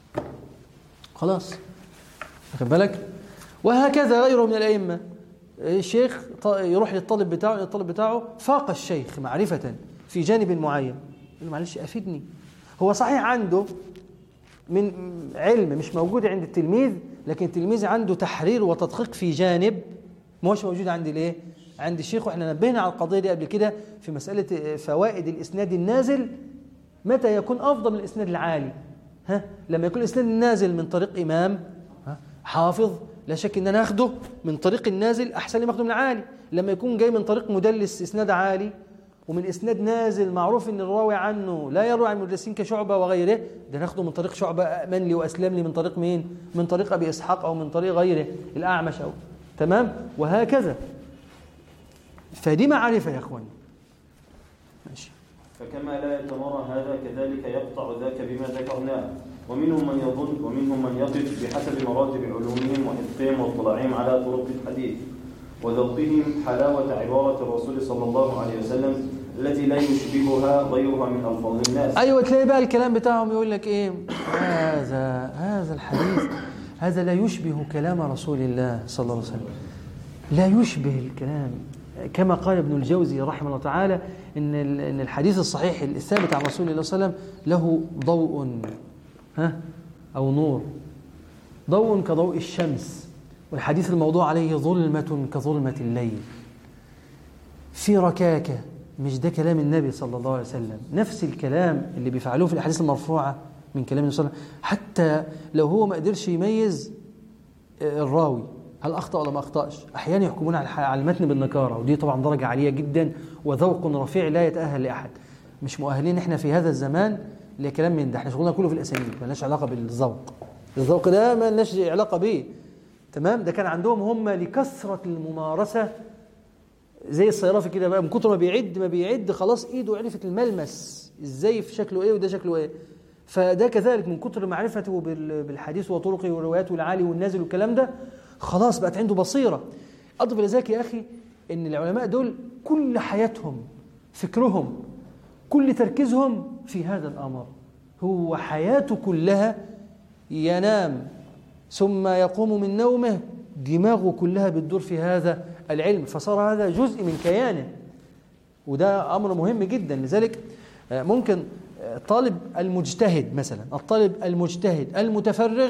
A: خلاص واخد بالك وهكذا غيره من الائمه الشيخ يروح للطالب بتاعه الطالب بتاعه فاق الشيخ معرفه في جانب معين يقول له معلش افيدني هو صحيح عنده من علم مش موجود عند التلميذ لكن التلميذ عنده تحرير وتدقيق في جانب ما هوش موجود عند الايه عند الشيخ واحنا نبهنا على القضيه دي قبل كده في مساله فوائد الاسناد النازل متى يكون افضل من الاسناد العالي ها لما يكون الاسناد النازل من طريق امام ها حافظ لا شك ان انا اخده من طريق النازل احسن لي اخده من العالي لما يكون جاي من طريق مدلس اسناد عالي ومن اسناد نازل معروف ان الراوي عنه لا يروي عن المدلسين كشعبه وغيره ده ناخده من طريق شعبه امن لي واسلم لي من طريق مين من طريق ابي اسحاق او من طريق غيره الاعمش او تمام وهكذا فدي معرفه يا اخوان
B: ماشي فكما لا يتمرى هذا كذلك يقطع ذاك بما ذكرناه ومنهم من يظن ومنهم من يقف بحسب مراتب علومهم وحفظهم واطلاعهم على طرق الحديث وذوقهم حلاوة عبارة الرسول صلى الله عليه وسلم التي لا يشبهها غيرها من ألفاظ الناس
A: أيوة تلاقي بقى الكلام بتاعهم يقول لك إيه هذا هذا الحديث هذا لا يشبه كلام رسول الله صلى الله عليه وسلم لا يشبه الكلام كما قال ابن الجوزي رحمه الله تعالى إن إن الحديث الصحيح الثابت عن رسول الله صلى الله عليه وسلم له ضوء ها أو نور ضوء كضوء الشمس والحديث الموضوع عليه ظلمة كظلمة الليل في ركاكة مش ده كلام النبي صلى الله عليه وسلم نفس الكلام اللي بيفعلوه في الأحاديث المرفوعة من كلام النبي صلى الله عليه وسلم حتى لو هو ما قدرش يميز الراوي هل أخطأ ولا ما أخطأش أحيانا يحكمون على المتن بالنكارة ودي طبعا درجة عالية جدا وذوق رفيع لا يتأهل لأحد مش مؤهلين احنا في هذا الزمان لكلام من ده احنا شغلنا كله في الأسانيد مالناش علاقة بالذوق الذوق ده ما لناش علاقة به تمام ده كان عندهم هم لكثرة الممارسة زي الصيرافي كده بقى من كتر ما بيعد ما بيعد خلاص ايده عرفت الملمس ازاي في شكله ايه وده شكله ايه فده كذلك من كتر معرفته بالحديث وطرقه ورواياته العالي والنازل والكلام ده خلاص بقت عنده بصيرة أضف إلى ذلك يا أخي إن العلماء دول كل حياتهم فكرهم كل تركيزهم في هذا الأمر هو حياته كلها ينام ثم يقوم من نومه دماغه كلها بتدور في هذا العلم فصار هذا جزء من كيانه وده أمر مهم جدا لذلك ممكن الطالب المجتهد مثلا الطالب المجتهد المتفرغ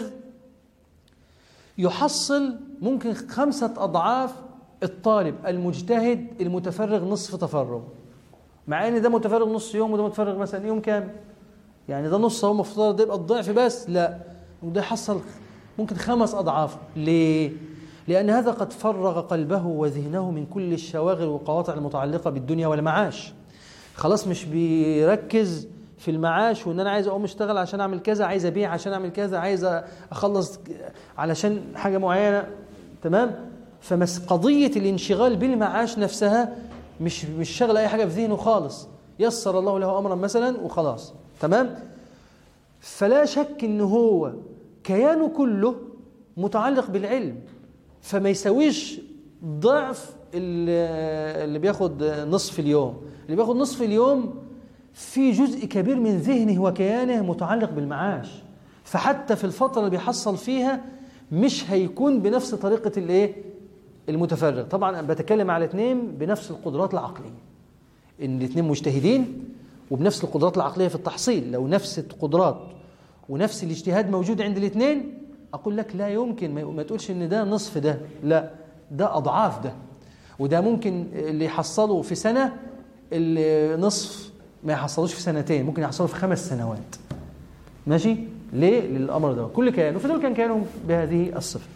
A: يحصل ممكن خمسة أضعاف الطالب المجتهد المتفرغ نصف تفرغ مع ان ده متفرغ نص يوم وده متفرغ مثلا يوم كامل يعني ده نص هو مفترض يبقى الضعف بس لا وده يحصل ممكن خمس أضعاف ليه؟ لأن هذا قد فرغ قلبه وذهنه من كل الشواغل والقواطع المتعلقة بالدنيا والمعاش خلاص مش بيركز في المعاش وان انا عايز اقوم اشتغل عشان اعمل كذا عايز ابيع عشان اعمل كذا عايز اخلص علشان حاجه معينه تمام فمس قضيه الانشغال بالمعاش نفسها مش مش شغله اي حاجه في ذهنه خالص يسر الله له امرا مثلا وخلاص تمام فلا شك ان هو كيانه كله متعلق بالعلم فما يساويش ضعف اللي بياخد نصف اليوم اللي بياخد نصف اليوم في جزء كبير من ذهنه وكيانه متعلق بالمعاش فحتى في الفترة اللي بيحصل فيها مش هيكون بنفس طريقة الايه المتفرغ طبعا بتكلم على اثنين بنفس القدرات العقلية ان الاثنين مجتهدين وبنفس القدرات العقلية في التحصيل لو نفس القدرات ونفس الاجتهاد موجود عند الاثنين اقول لك لا يمكن ما تقولش ان ده نصف ده لا ده اضعاف ده وده ممكن اللي يحصله في سنة اللي نصف ما يحصلوش في سنتين ممكن يحصلوا في خمس سنوات ماشي ليه للامر ده كل كيان وفي دول كان كانوا بهذه الصفه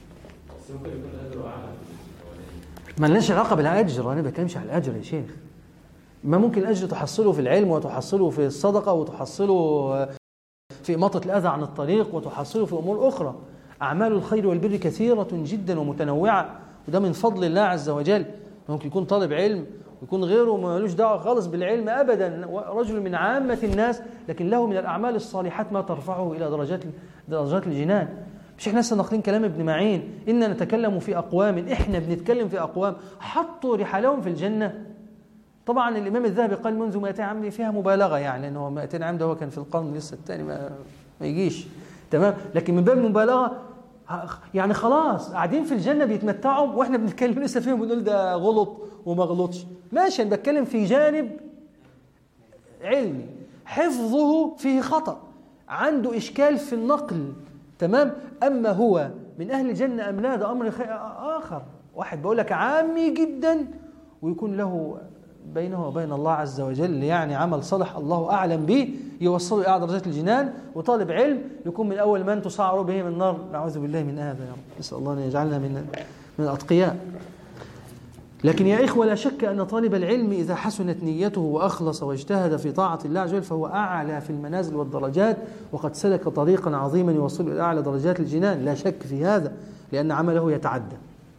A: ما لناش علاقه بالاجر انا ما بتكلمش على الاجر يا شيخ ما ممكن الاجر تحصله في العلم وتحصله في الصدقه وتحصله في إماطة الأذى عن الطريق وتحصله في أمور أخرى أعمال الخير والبر كثيرة جدا ومتنوعة وده من فضل الله عز وجل ممكن يكون طالب علم ويكون غيره ما لوش دعوه خالص بالعلم ابدا رجل من عامه الناس لكن له من الاعمال الصالحات ما ترفعه الى درجات درجات الجنان مش احنا لسه ناقلين كلام ابن معين إننا نتكلم في أقوام إحنا بنتكلم في أقوام حطوا رحالهم في الجنة طبعا الإمام الذهبي قال منذ 200 عام فيها مبالغة يعني أنه 200 عام ده هو كان في القرن لسه الثاني ما, ما يجيش تمام لكن من باب المبالغة يعني خلاص قاعدين في الجنة بيتمتعوا وإحنا بنتكلم لسه فيهم بنقول ده غلط وما غلطش ماشي أنا بتكلم في جانب علمي حفظه فيه خطأ عنده إشكال في النقل تمام أما هو من أهل الجنة أم لا ده أمر آخر واحد بقول لك عامي جدا ويكون له بينه وبين الله عز وجل يعني عمل صالح الله أعلم به يوصله إلى درجات الجنان وطالب علم يكون من أول من تسعر به من النار نعوذ بالله من هذا يا رب نسأل الله أن يجعلنا من من الأتقياء لكن يا إخوة لا شك أن طالب العلم إذا حسنت نيته وأخلص واجتهد في طاعة الله عز وجل فهو أعلى في المنازل والدرجات وقد سلك طريقا عظيما يوصل إلى أعلى درجات الجنان لا شك في هذا لأن عمله يتعدى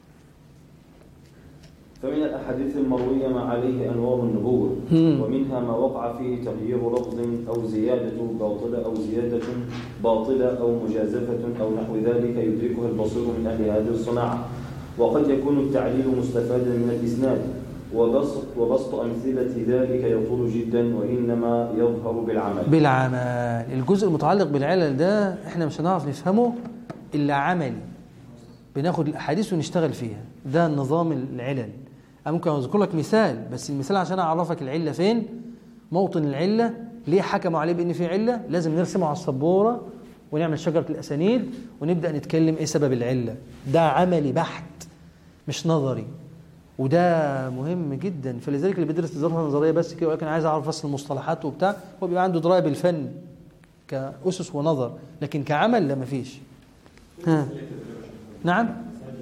B: فمن الأحاديث المروية ما عليه أنوار النبوة ومنها ما وقع فيه تغيير لفظ أو زيادة باطلة أو زيادة باطلة أو مجازفة أو نحو ذلك يدركها البصير من أهل هذه الصناعة وقد يكون التعليل مستفادا من الإسناد وبسط, وبسط أمثلة ذلك يطول جدا وإنما يظهر بالعمل
A: بالعمل الجزء المتعلق بالعلل ده احنا مش هنعرف نفهمه إلا عملي بناخد الأحاديث ونشتغل فيها ده نظام العلل أنا ممكن أذكر لك مثال بس المثال عشان أعرفك العلة فين موطن العلة ليه حكموا عليه بأن في علة لازم نرسمه على السبورة ونعمل شجرة الأسانيد ونبدأ نتكلم إيه سبب العلة ده عملي بحت مش نظري وده مهم جدا فلذلك اللي بيدرس الظاهره النظريه بس كده ولكن عايز اعرف بس المصطلحات وبتاع هو بيبقى عنده درايه بالفن كاسس ونظر لكن كعمل لا مفيش ها نعم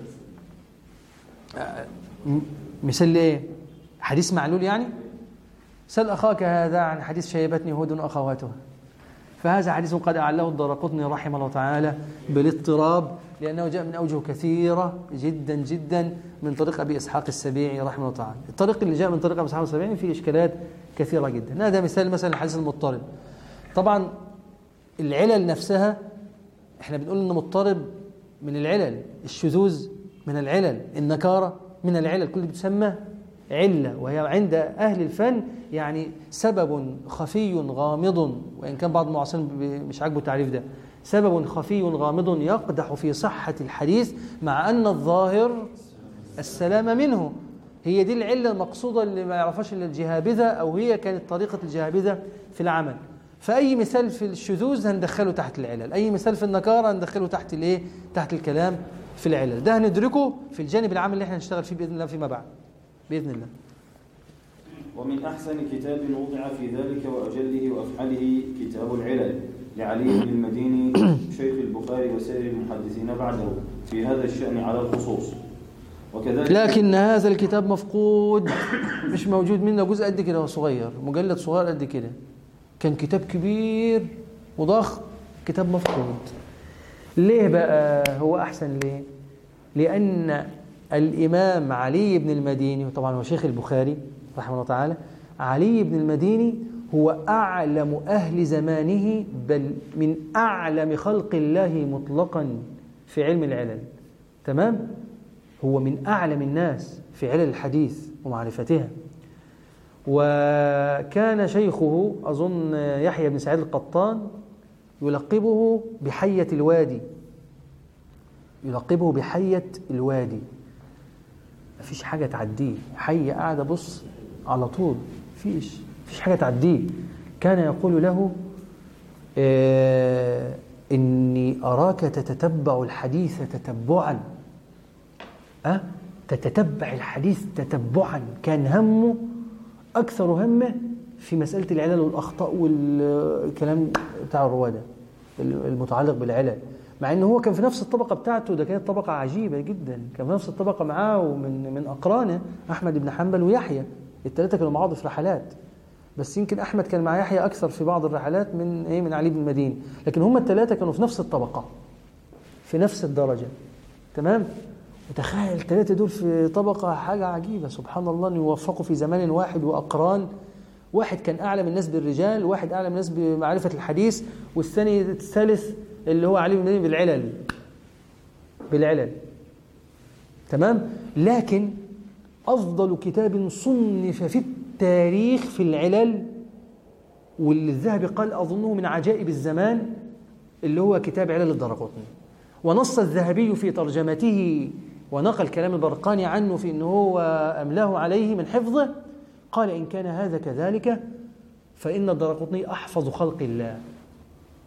A: مثال ايه حديث معلول يعني سل اخاك هذا عن حديث شيبتني هود واخواتها فهذا حديث قد أعله الدرقطني رحمه الله تعالى بالاضطراب لأنه جاء من أوجه كثيرة جدا جدا من طريق أبي إسحاق السبيعي رحمه الله تعالى الطريق اللي جاء من طريق أبي إسحاق السبيعي فيه إشكالات كثيرة جدا هذا مثال مثلا الحديث المضطرب طبعا العلل نفسها احنا بنقول انه مضطرب من العلل الشذوذ من العلل النكارة من العلل كل دي بتسمى علة وهي عند أهل الفن يعني سبب خفي غامض وإن كان بعض المعاصرين مش عاجبه التعريف ده سبب خفي غامض يقدح في صحة الحديث مع أن الظاهر السلام منه هي دي العلة المقصودة اللي ما يعرفهاش إلا الجهابذة أو هي كانت طريقة الجهابذة في العمل فأي مثال في الشذوذ هندخله تحت العلل أي مثال في النكارة هندخله تحت الإيه؟ تحت الكلام في العلل ده هندركه في الجانب العام اللي احنا هنشتغل فيه بإذن الله فيما بعد بإذن الله
B: ومن أحسن كتاب وضع في ذلك وأجله وأفحله كتاب العلل لعلي بن المديني شيخ البخاري وسائر المحدثين بعده في هذا الشأن على الخصوص
A: وكذلك لكن هذا الكتاب مفقود مش موجود منه جزء قد كده صغير مجلد صغير قد كده كان كتاب كبير وضخم كتاب مفقود ليه بقى هو أحسن ليه لأن الإمام علي بن المديني وطبعا هو شيخ البخاري رحمه الله تعالى علي بن المديني هو أعلم أهل زمانه بل من أعلم خلق الله مطلقا في علم العلل تمام هو من أعلم الناس في علل الحديث ومعرفتها وكان شيخه أظن يحيى بن سعيد القطان يلقبه بحية الوادي يلقبه بحية الوادي مفيش حاجة تعديه حية قاعدة بص على طول فيش فيش حاجة تعديه كان يقول له آه إني أراك تتتبع الحديث تتبعا أه؟ تتتبع الحديث تتبعا كان همه أكثر همه في مسألة العلل والأخطاء والكلام بتاع الروادة المتعلق بالعلل مع ان هو كان في نفس الطبقه بتاعته ده كانت طبقه عجيبه جدا كان في نفس الطبقه معاه ومن من اقرانه احمد بن حنبل ويحيى الثلاثه كانوا مع بعض في رحلات بس يمكن احمد كان مع يحيى اكثر في بعض الرحلات من ايه من علي بن المديني لكن هم الثلاثه كانوا في نفس الطبقه في نفس الدرجه تمام وتخيل الثلاثه دول في طبقه حاجه عجيبه سبحان الله ان يوفقوا في زمان واحد واقران واحد كان اعلم الناس بالرجال واحد اعلم الناس بمعرفه الحديث والثاني الثالث اللي هو علي بن المديني بالعلل بالعلل تمام لكن أفضل كتاب صنف في التاريخ في العلل واللي الذهبي قال أظنه من عجائب الزمان اللي هو كتاب علل الدرقطني ونص الذهبي في ترجمته ونقل كلام البرقاني عنه في أنه هو أملاه عليه من حفظه قال إن كان هذا كذلك فإن الدرقطني أحفظ خلق الله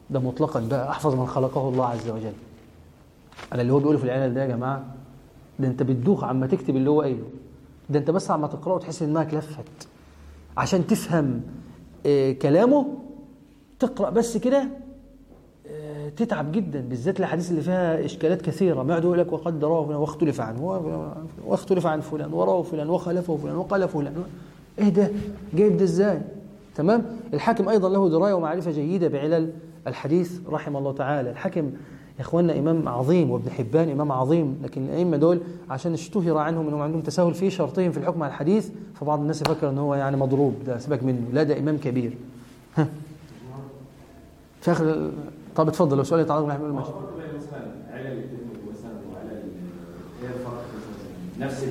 A: ده مطلقا بقى احفظ من خلقه الله عز وجل على اللي هو بيقوله في العلل ده يا جماعه ده انت بتدوخ عما تكتب اللي هو قايله ده انت بس عما تقراه تحس ان دماغك لفت عشان تفهم آه كلامه تقرا بس كده آه تتعب جدا بالذات الاحاديث اللي فيها اشكالات كثيره ما يقعد يقول لك وقد رواه فلان واختلف عنه واختلف عن فلان ورواه فلان وخالفه فلان وقال فلان ايه ده جايب ده ازاي تمام الحاكم ايضا له درايه ومعرفه جيده بعلل الحديث رحمه الله تعالى الحاكم يا اخواننا امام عظيم وابن حبان امام عظيم لكن الائمه دول عشان اشتهر عنهم انهم عندهم تساهل في شرطهم في الحكم على الحديث فبعض الناس يفكر ان هو يعني مضروب ده سيبك منه لا ده امام كبير ها في اخر طب اتفضل لو سؤال يتعلق بالحمل الماشي
B: نفس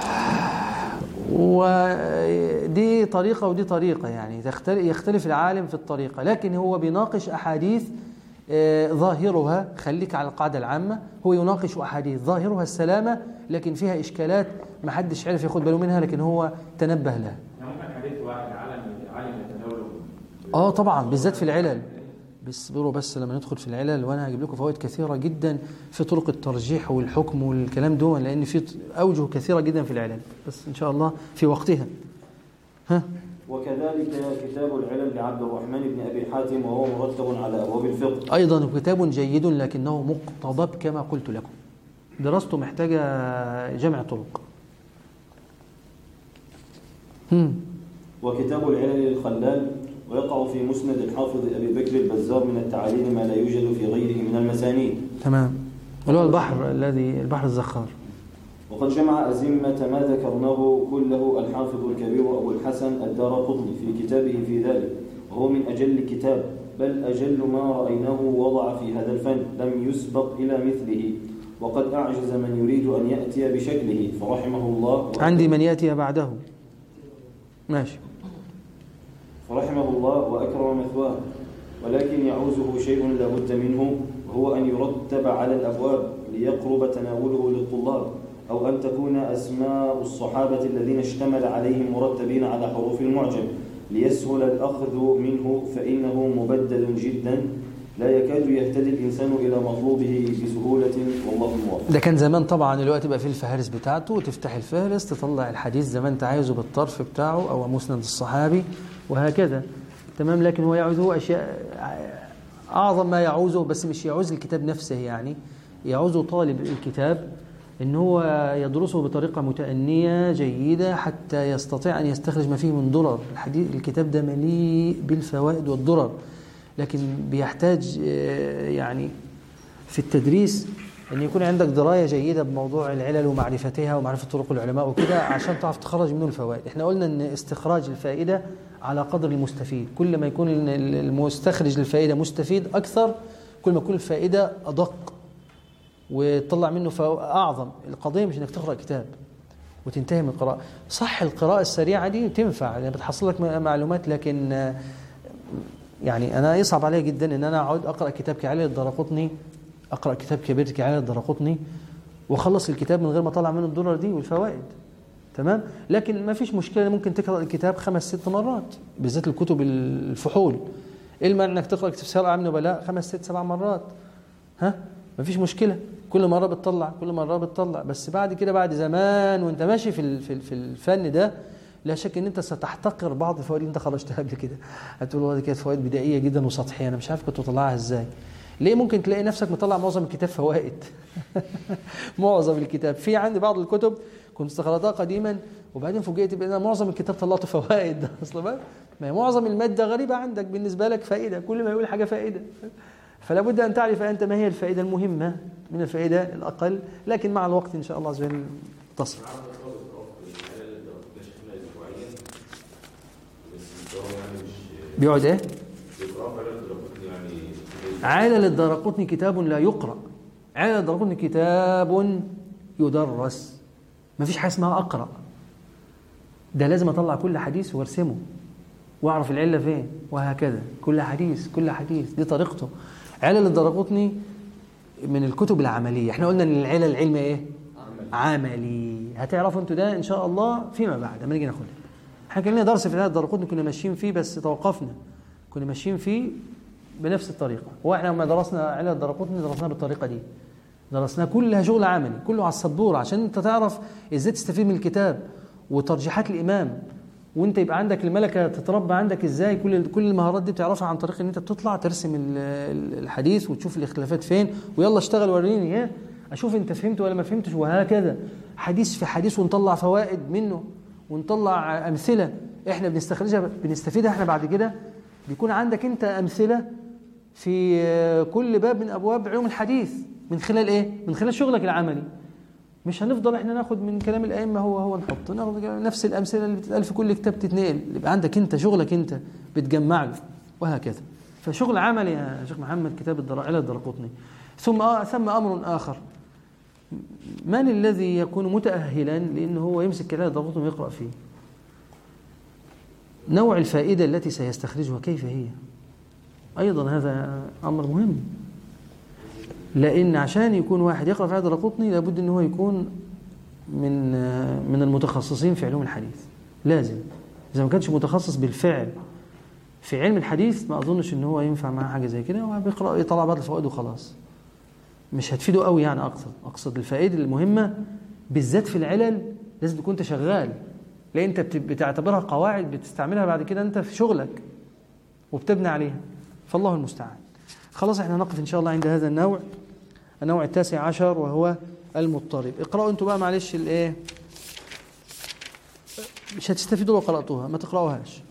A: ودي طريقة ودي طريقة يعني يختلف العالم في الطريقة لكن هو بيناقش أحاديث ظاهرها خليك على القاعدة العامة هو يناقش أحاديث ظاهرها السلامة لكن فيها إشكالات ما حدش عرف ياخد باله منها لكن هو تنبه لها
B: ممكن حديث واحد عالم عالم يتناوله
A: اه طبعا بالذات في العلل اصبروا بس لما ندخل في العلل وانا هجيب لكم فوائد كثيره جدا في طرق الترجيح والحكم والكلام ده لان في اوجه كثيره جدا في العلل بس ان شاء الله في وقتها ها
B: وكذلك كتاب العلل لعبد الرحمن بن ابي حاتم وهو مرتب على ابواب الفقه
A: ايضا كتاب جيد لكنه مقتضب كما قلت لكم دراسته محتاجه جمع طرق هم.
B: وكتاب العلل للخلال ويقع في مسند الحافظ أبي بكر البزار من التعاليل ما لا يوجد في غيره من المسانيد
A: تمام اللي هو البحر الذي البحر الزخار
B: وقد جمع أزمة ما ذكرناه كله الحافظ الكبير أبو الحسن الدار قطني في كتابه في ذلك وهو من أجل الكتاب بل أجل ما رأيناه وضع في هذا الفن لم يسبق إلى مثله وقد أعجز من يريد أن يأتي بشكله فرحمه الله
A: عندي من يأتي بعده ماشي
B: فرحمه الله وأكرم مثواه ولكن يعوزه شيء لا بد منه وهو أن يرتب على الأبواب ليقرب تناوله للطلاب أو أن تكون أسماء الصحابة الذين اشتمل عليهم مرتبين على حروف المعجم ليسهل الأخذ منه فإنه مبدل جدا لا يكاد يهتدي الإنسان إلى مطلوبه بسهولة والله الموفق
A: ده كان زمان طبعا الوقت بقى في الفهارس بتاعته وتفتح الفهرس تطلع الحديث زي ما انت عايزه بالطرف بتاعه أو مسند الصحابي وهكذا تمام لكن هو يعوزه أشياء أعظم ما يعوزه بس مش يعوز الكتاب نفسه يعني يعوزه طالب الكتاب ان هو يدرسه بطريقة متأنية جيدة حتى يستطيع أن يستخرج ما فيه من درر الحديث الكتاب ده مليء بالفوائد والدرر لكن بيحتاج يعني في التدريس أن يكون عندك دراية جيدة بموضوع العلل ومعرفتها ومعرفة طرق العلماء وكده عشان تعرف تخرج منه الفوائد احنا قلنا أن استخراج الفائدة على قدر المستفيد كل ما يكون المستخرج للفائدة مستفيد أكثر كل ما تكون الفائدة أدق وتطلع منه أعظم القضية مش أنك تقرأ كتاب وتنتهي من القراءة صح القراءة السريعة دي تنفع يعني بتحصل لك معلومات لكن يعني أنا يصعب علي جدا أن أنا أقعد أقرأ كتاب كعلي الدرقطني أقرأ كتاب كبير كعلي الدرقطني وأخلص الكتاب من غير ما أطلع منه الدولار دي والفوائد تمام لكن ما فيش مشكلة ممكن تقرأ الكتاب خمس ست مرات بالذات الكتب الفحول إيه المعنى أنك تقرأ كتاب سير أعمل نبلاء خمس ست سبع مرات ها ما فيش مشكلة كل مرة بتطلع كل مرة بتطلع بس بعد كده بعد زمان وانت ماشي في في الفن ده لا شك ان انت ستحتقر بعض الفوائد اللي انت خرجتها قبل كده هتقول والله دي كانت فوائد بدائيه جدا وسطحيه انا مش عارف كنت اطلعها ازاي ليه ممكن تلاقي نفسك مطلع معظم الكتاب فوائد معظم الكتاب في عندي بعض الكتب كنت استخرجتها قديما وبعدين فوجئت بان معظم الكتاب طلعته فوائد اصل ما هي معظم الماده غريبه عندك بالنسبه لك فائده كل ما يقول حاجه فائده فلا بد أن تعرف أنت ما هي الفائدة المهمة من الفائدة الأقل لكن مع الوقت إن شاء الله عز وجل تصل بيقعد إيه؟ علل الدرقطني كتاب لا يقرأ علل الدرقطني كتاب يدرس ما فيش حاجة اسمها أقرأ ده لازم أطلع كل حديث وارسمه واعرف العلة فين وهكذا كل حديث كل حديث دي طريقته علل الدرقطني من الكتب العملية احنا قلنا ان العلل العلم ايه عملي, عملي. هتعرفوا انتوا ده ان شاء الله فيما بعد لما نيجي ناخدها احنا كان لنا درس في العلل الدرقطني كنا ماشيين فيه بس توقفنا كنا ماشيين فيه بنفس الطريقة واحنا لما درسنا علل الدرقطني درسناها بالطريقة دي درسناها كلها شغل عملي كله على السبورة عشان انت تعرف ازاي تستفيد من الكتاب وترجيحات الإمام وانت يبقى عندك الملكة تتربى عندك ازاي كل كل المهارات دي بتعرفها عن طريق ان انت بتطلع ترسم ال- ال- الحديث وتشوف الاختلافات فين ويلا اشتغل وريني ايه اشوف انت فهمت ولا ما فهمتش وهكذا حديث في حديث ونطلع فوائد منه ونطلع امثله احنا بنستخرجها بنستفيدها احنا بعد كده بيكون عندك انت امثله في آه، كل باب من ابواب علوم الحديث من خلال ايه من خلال شغلك العملي مش هنفضل احنا ناخد من كلام الائمه هو هو نحط ناخد نفس الامثله اللي بتتقال في كل كتاب تتنقل يبقى عندك انت شغلك انت بتجمع له وهكذا فشغل عملي يا شيخ محمد كتاب الدرائع الدرقطني ثم آه ثم امر اخر من الذي يكون متاهلا لان هو يمسك كتاب الدرقطني ويقرا فيه نوع الفائده التي سيستخرجها كيف هي ايضا هذا امر مهم لان عشان يكون واحد يقرا في هذا القطني لابد ان هو يكون من من المتخصصين في علوم الحديث لازم اذا ما كانش متخصص بالفعل في علم الحديث ما اظنش ان هو ينفع معاه حاجه زي كده هو بيقرا يطلع بعض الفوائد وخلاص مش هتفيده قوي يعني اقصد اقصد الفائده المهمه بالذات في العلل لازم تكون انت شغال لان انت بت- بتعتبرها قواعد بتستعملها بعد كده انت في شغلك وبتبني عليها فالله المستعان خلاص احنا نقف ان شاء الله عند هذا النوع النوع التاسع عشر وهو المضطرب اقرأوا انتوا بقى معلش الايه مش هتستفيدوا لو قرأتوها ما تقرأوهاش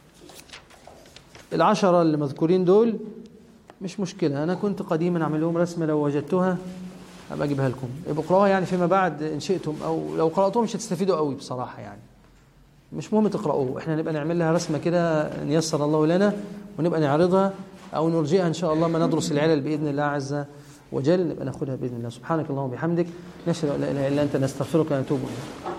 A: العشرة اللي مذكورين دول مش مشكلة أنا كنت قديما أعمل لهم رسمة لو وجدتها أبقى أجيبها لكم يبقى اقرأوها يعني فيما بعد إن شئتم أو لو قرأتوها مش هتستفيدوا قوي بصراحة يعني مش مهم تقرأوه احنا نبقى نعمل لها رسمة كده نيسر الله لنا ونبقى نعرضها أو نرجئها إن شاء الله ما ندرس العلل بإذن الله عز وجل نبقى ناخدها بإذن الله سبحانك اللهم وبحمدك نشهد أن لا إله إلا أنت نستغفرك ونتوب إليك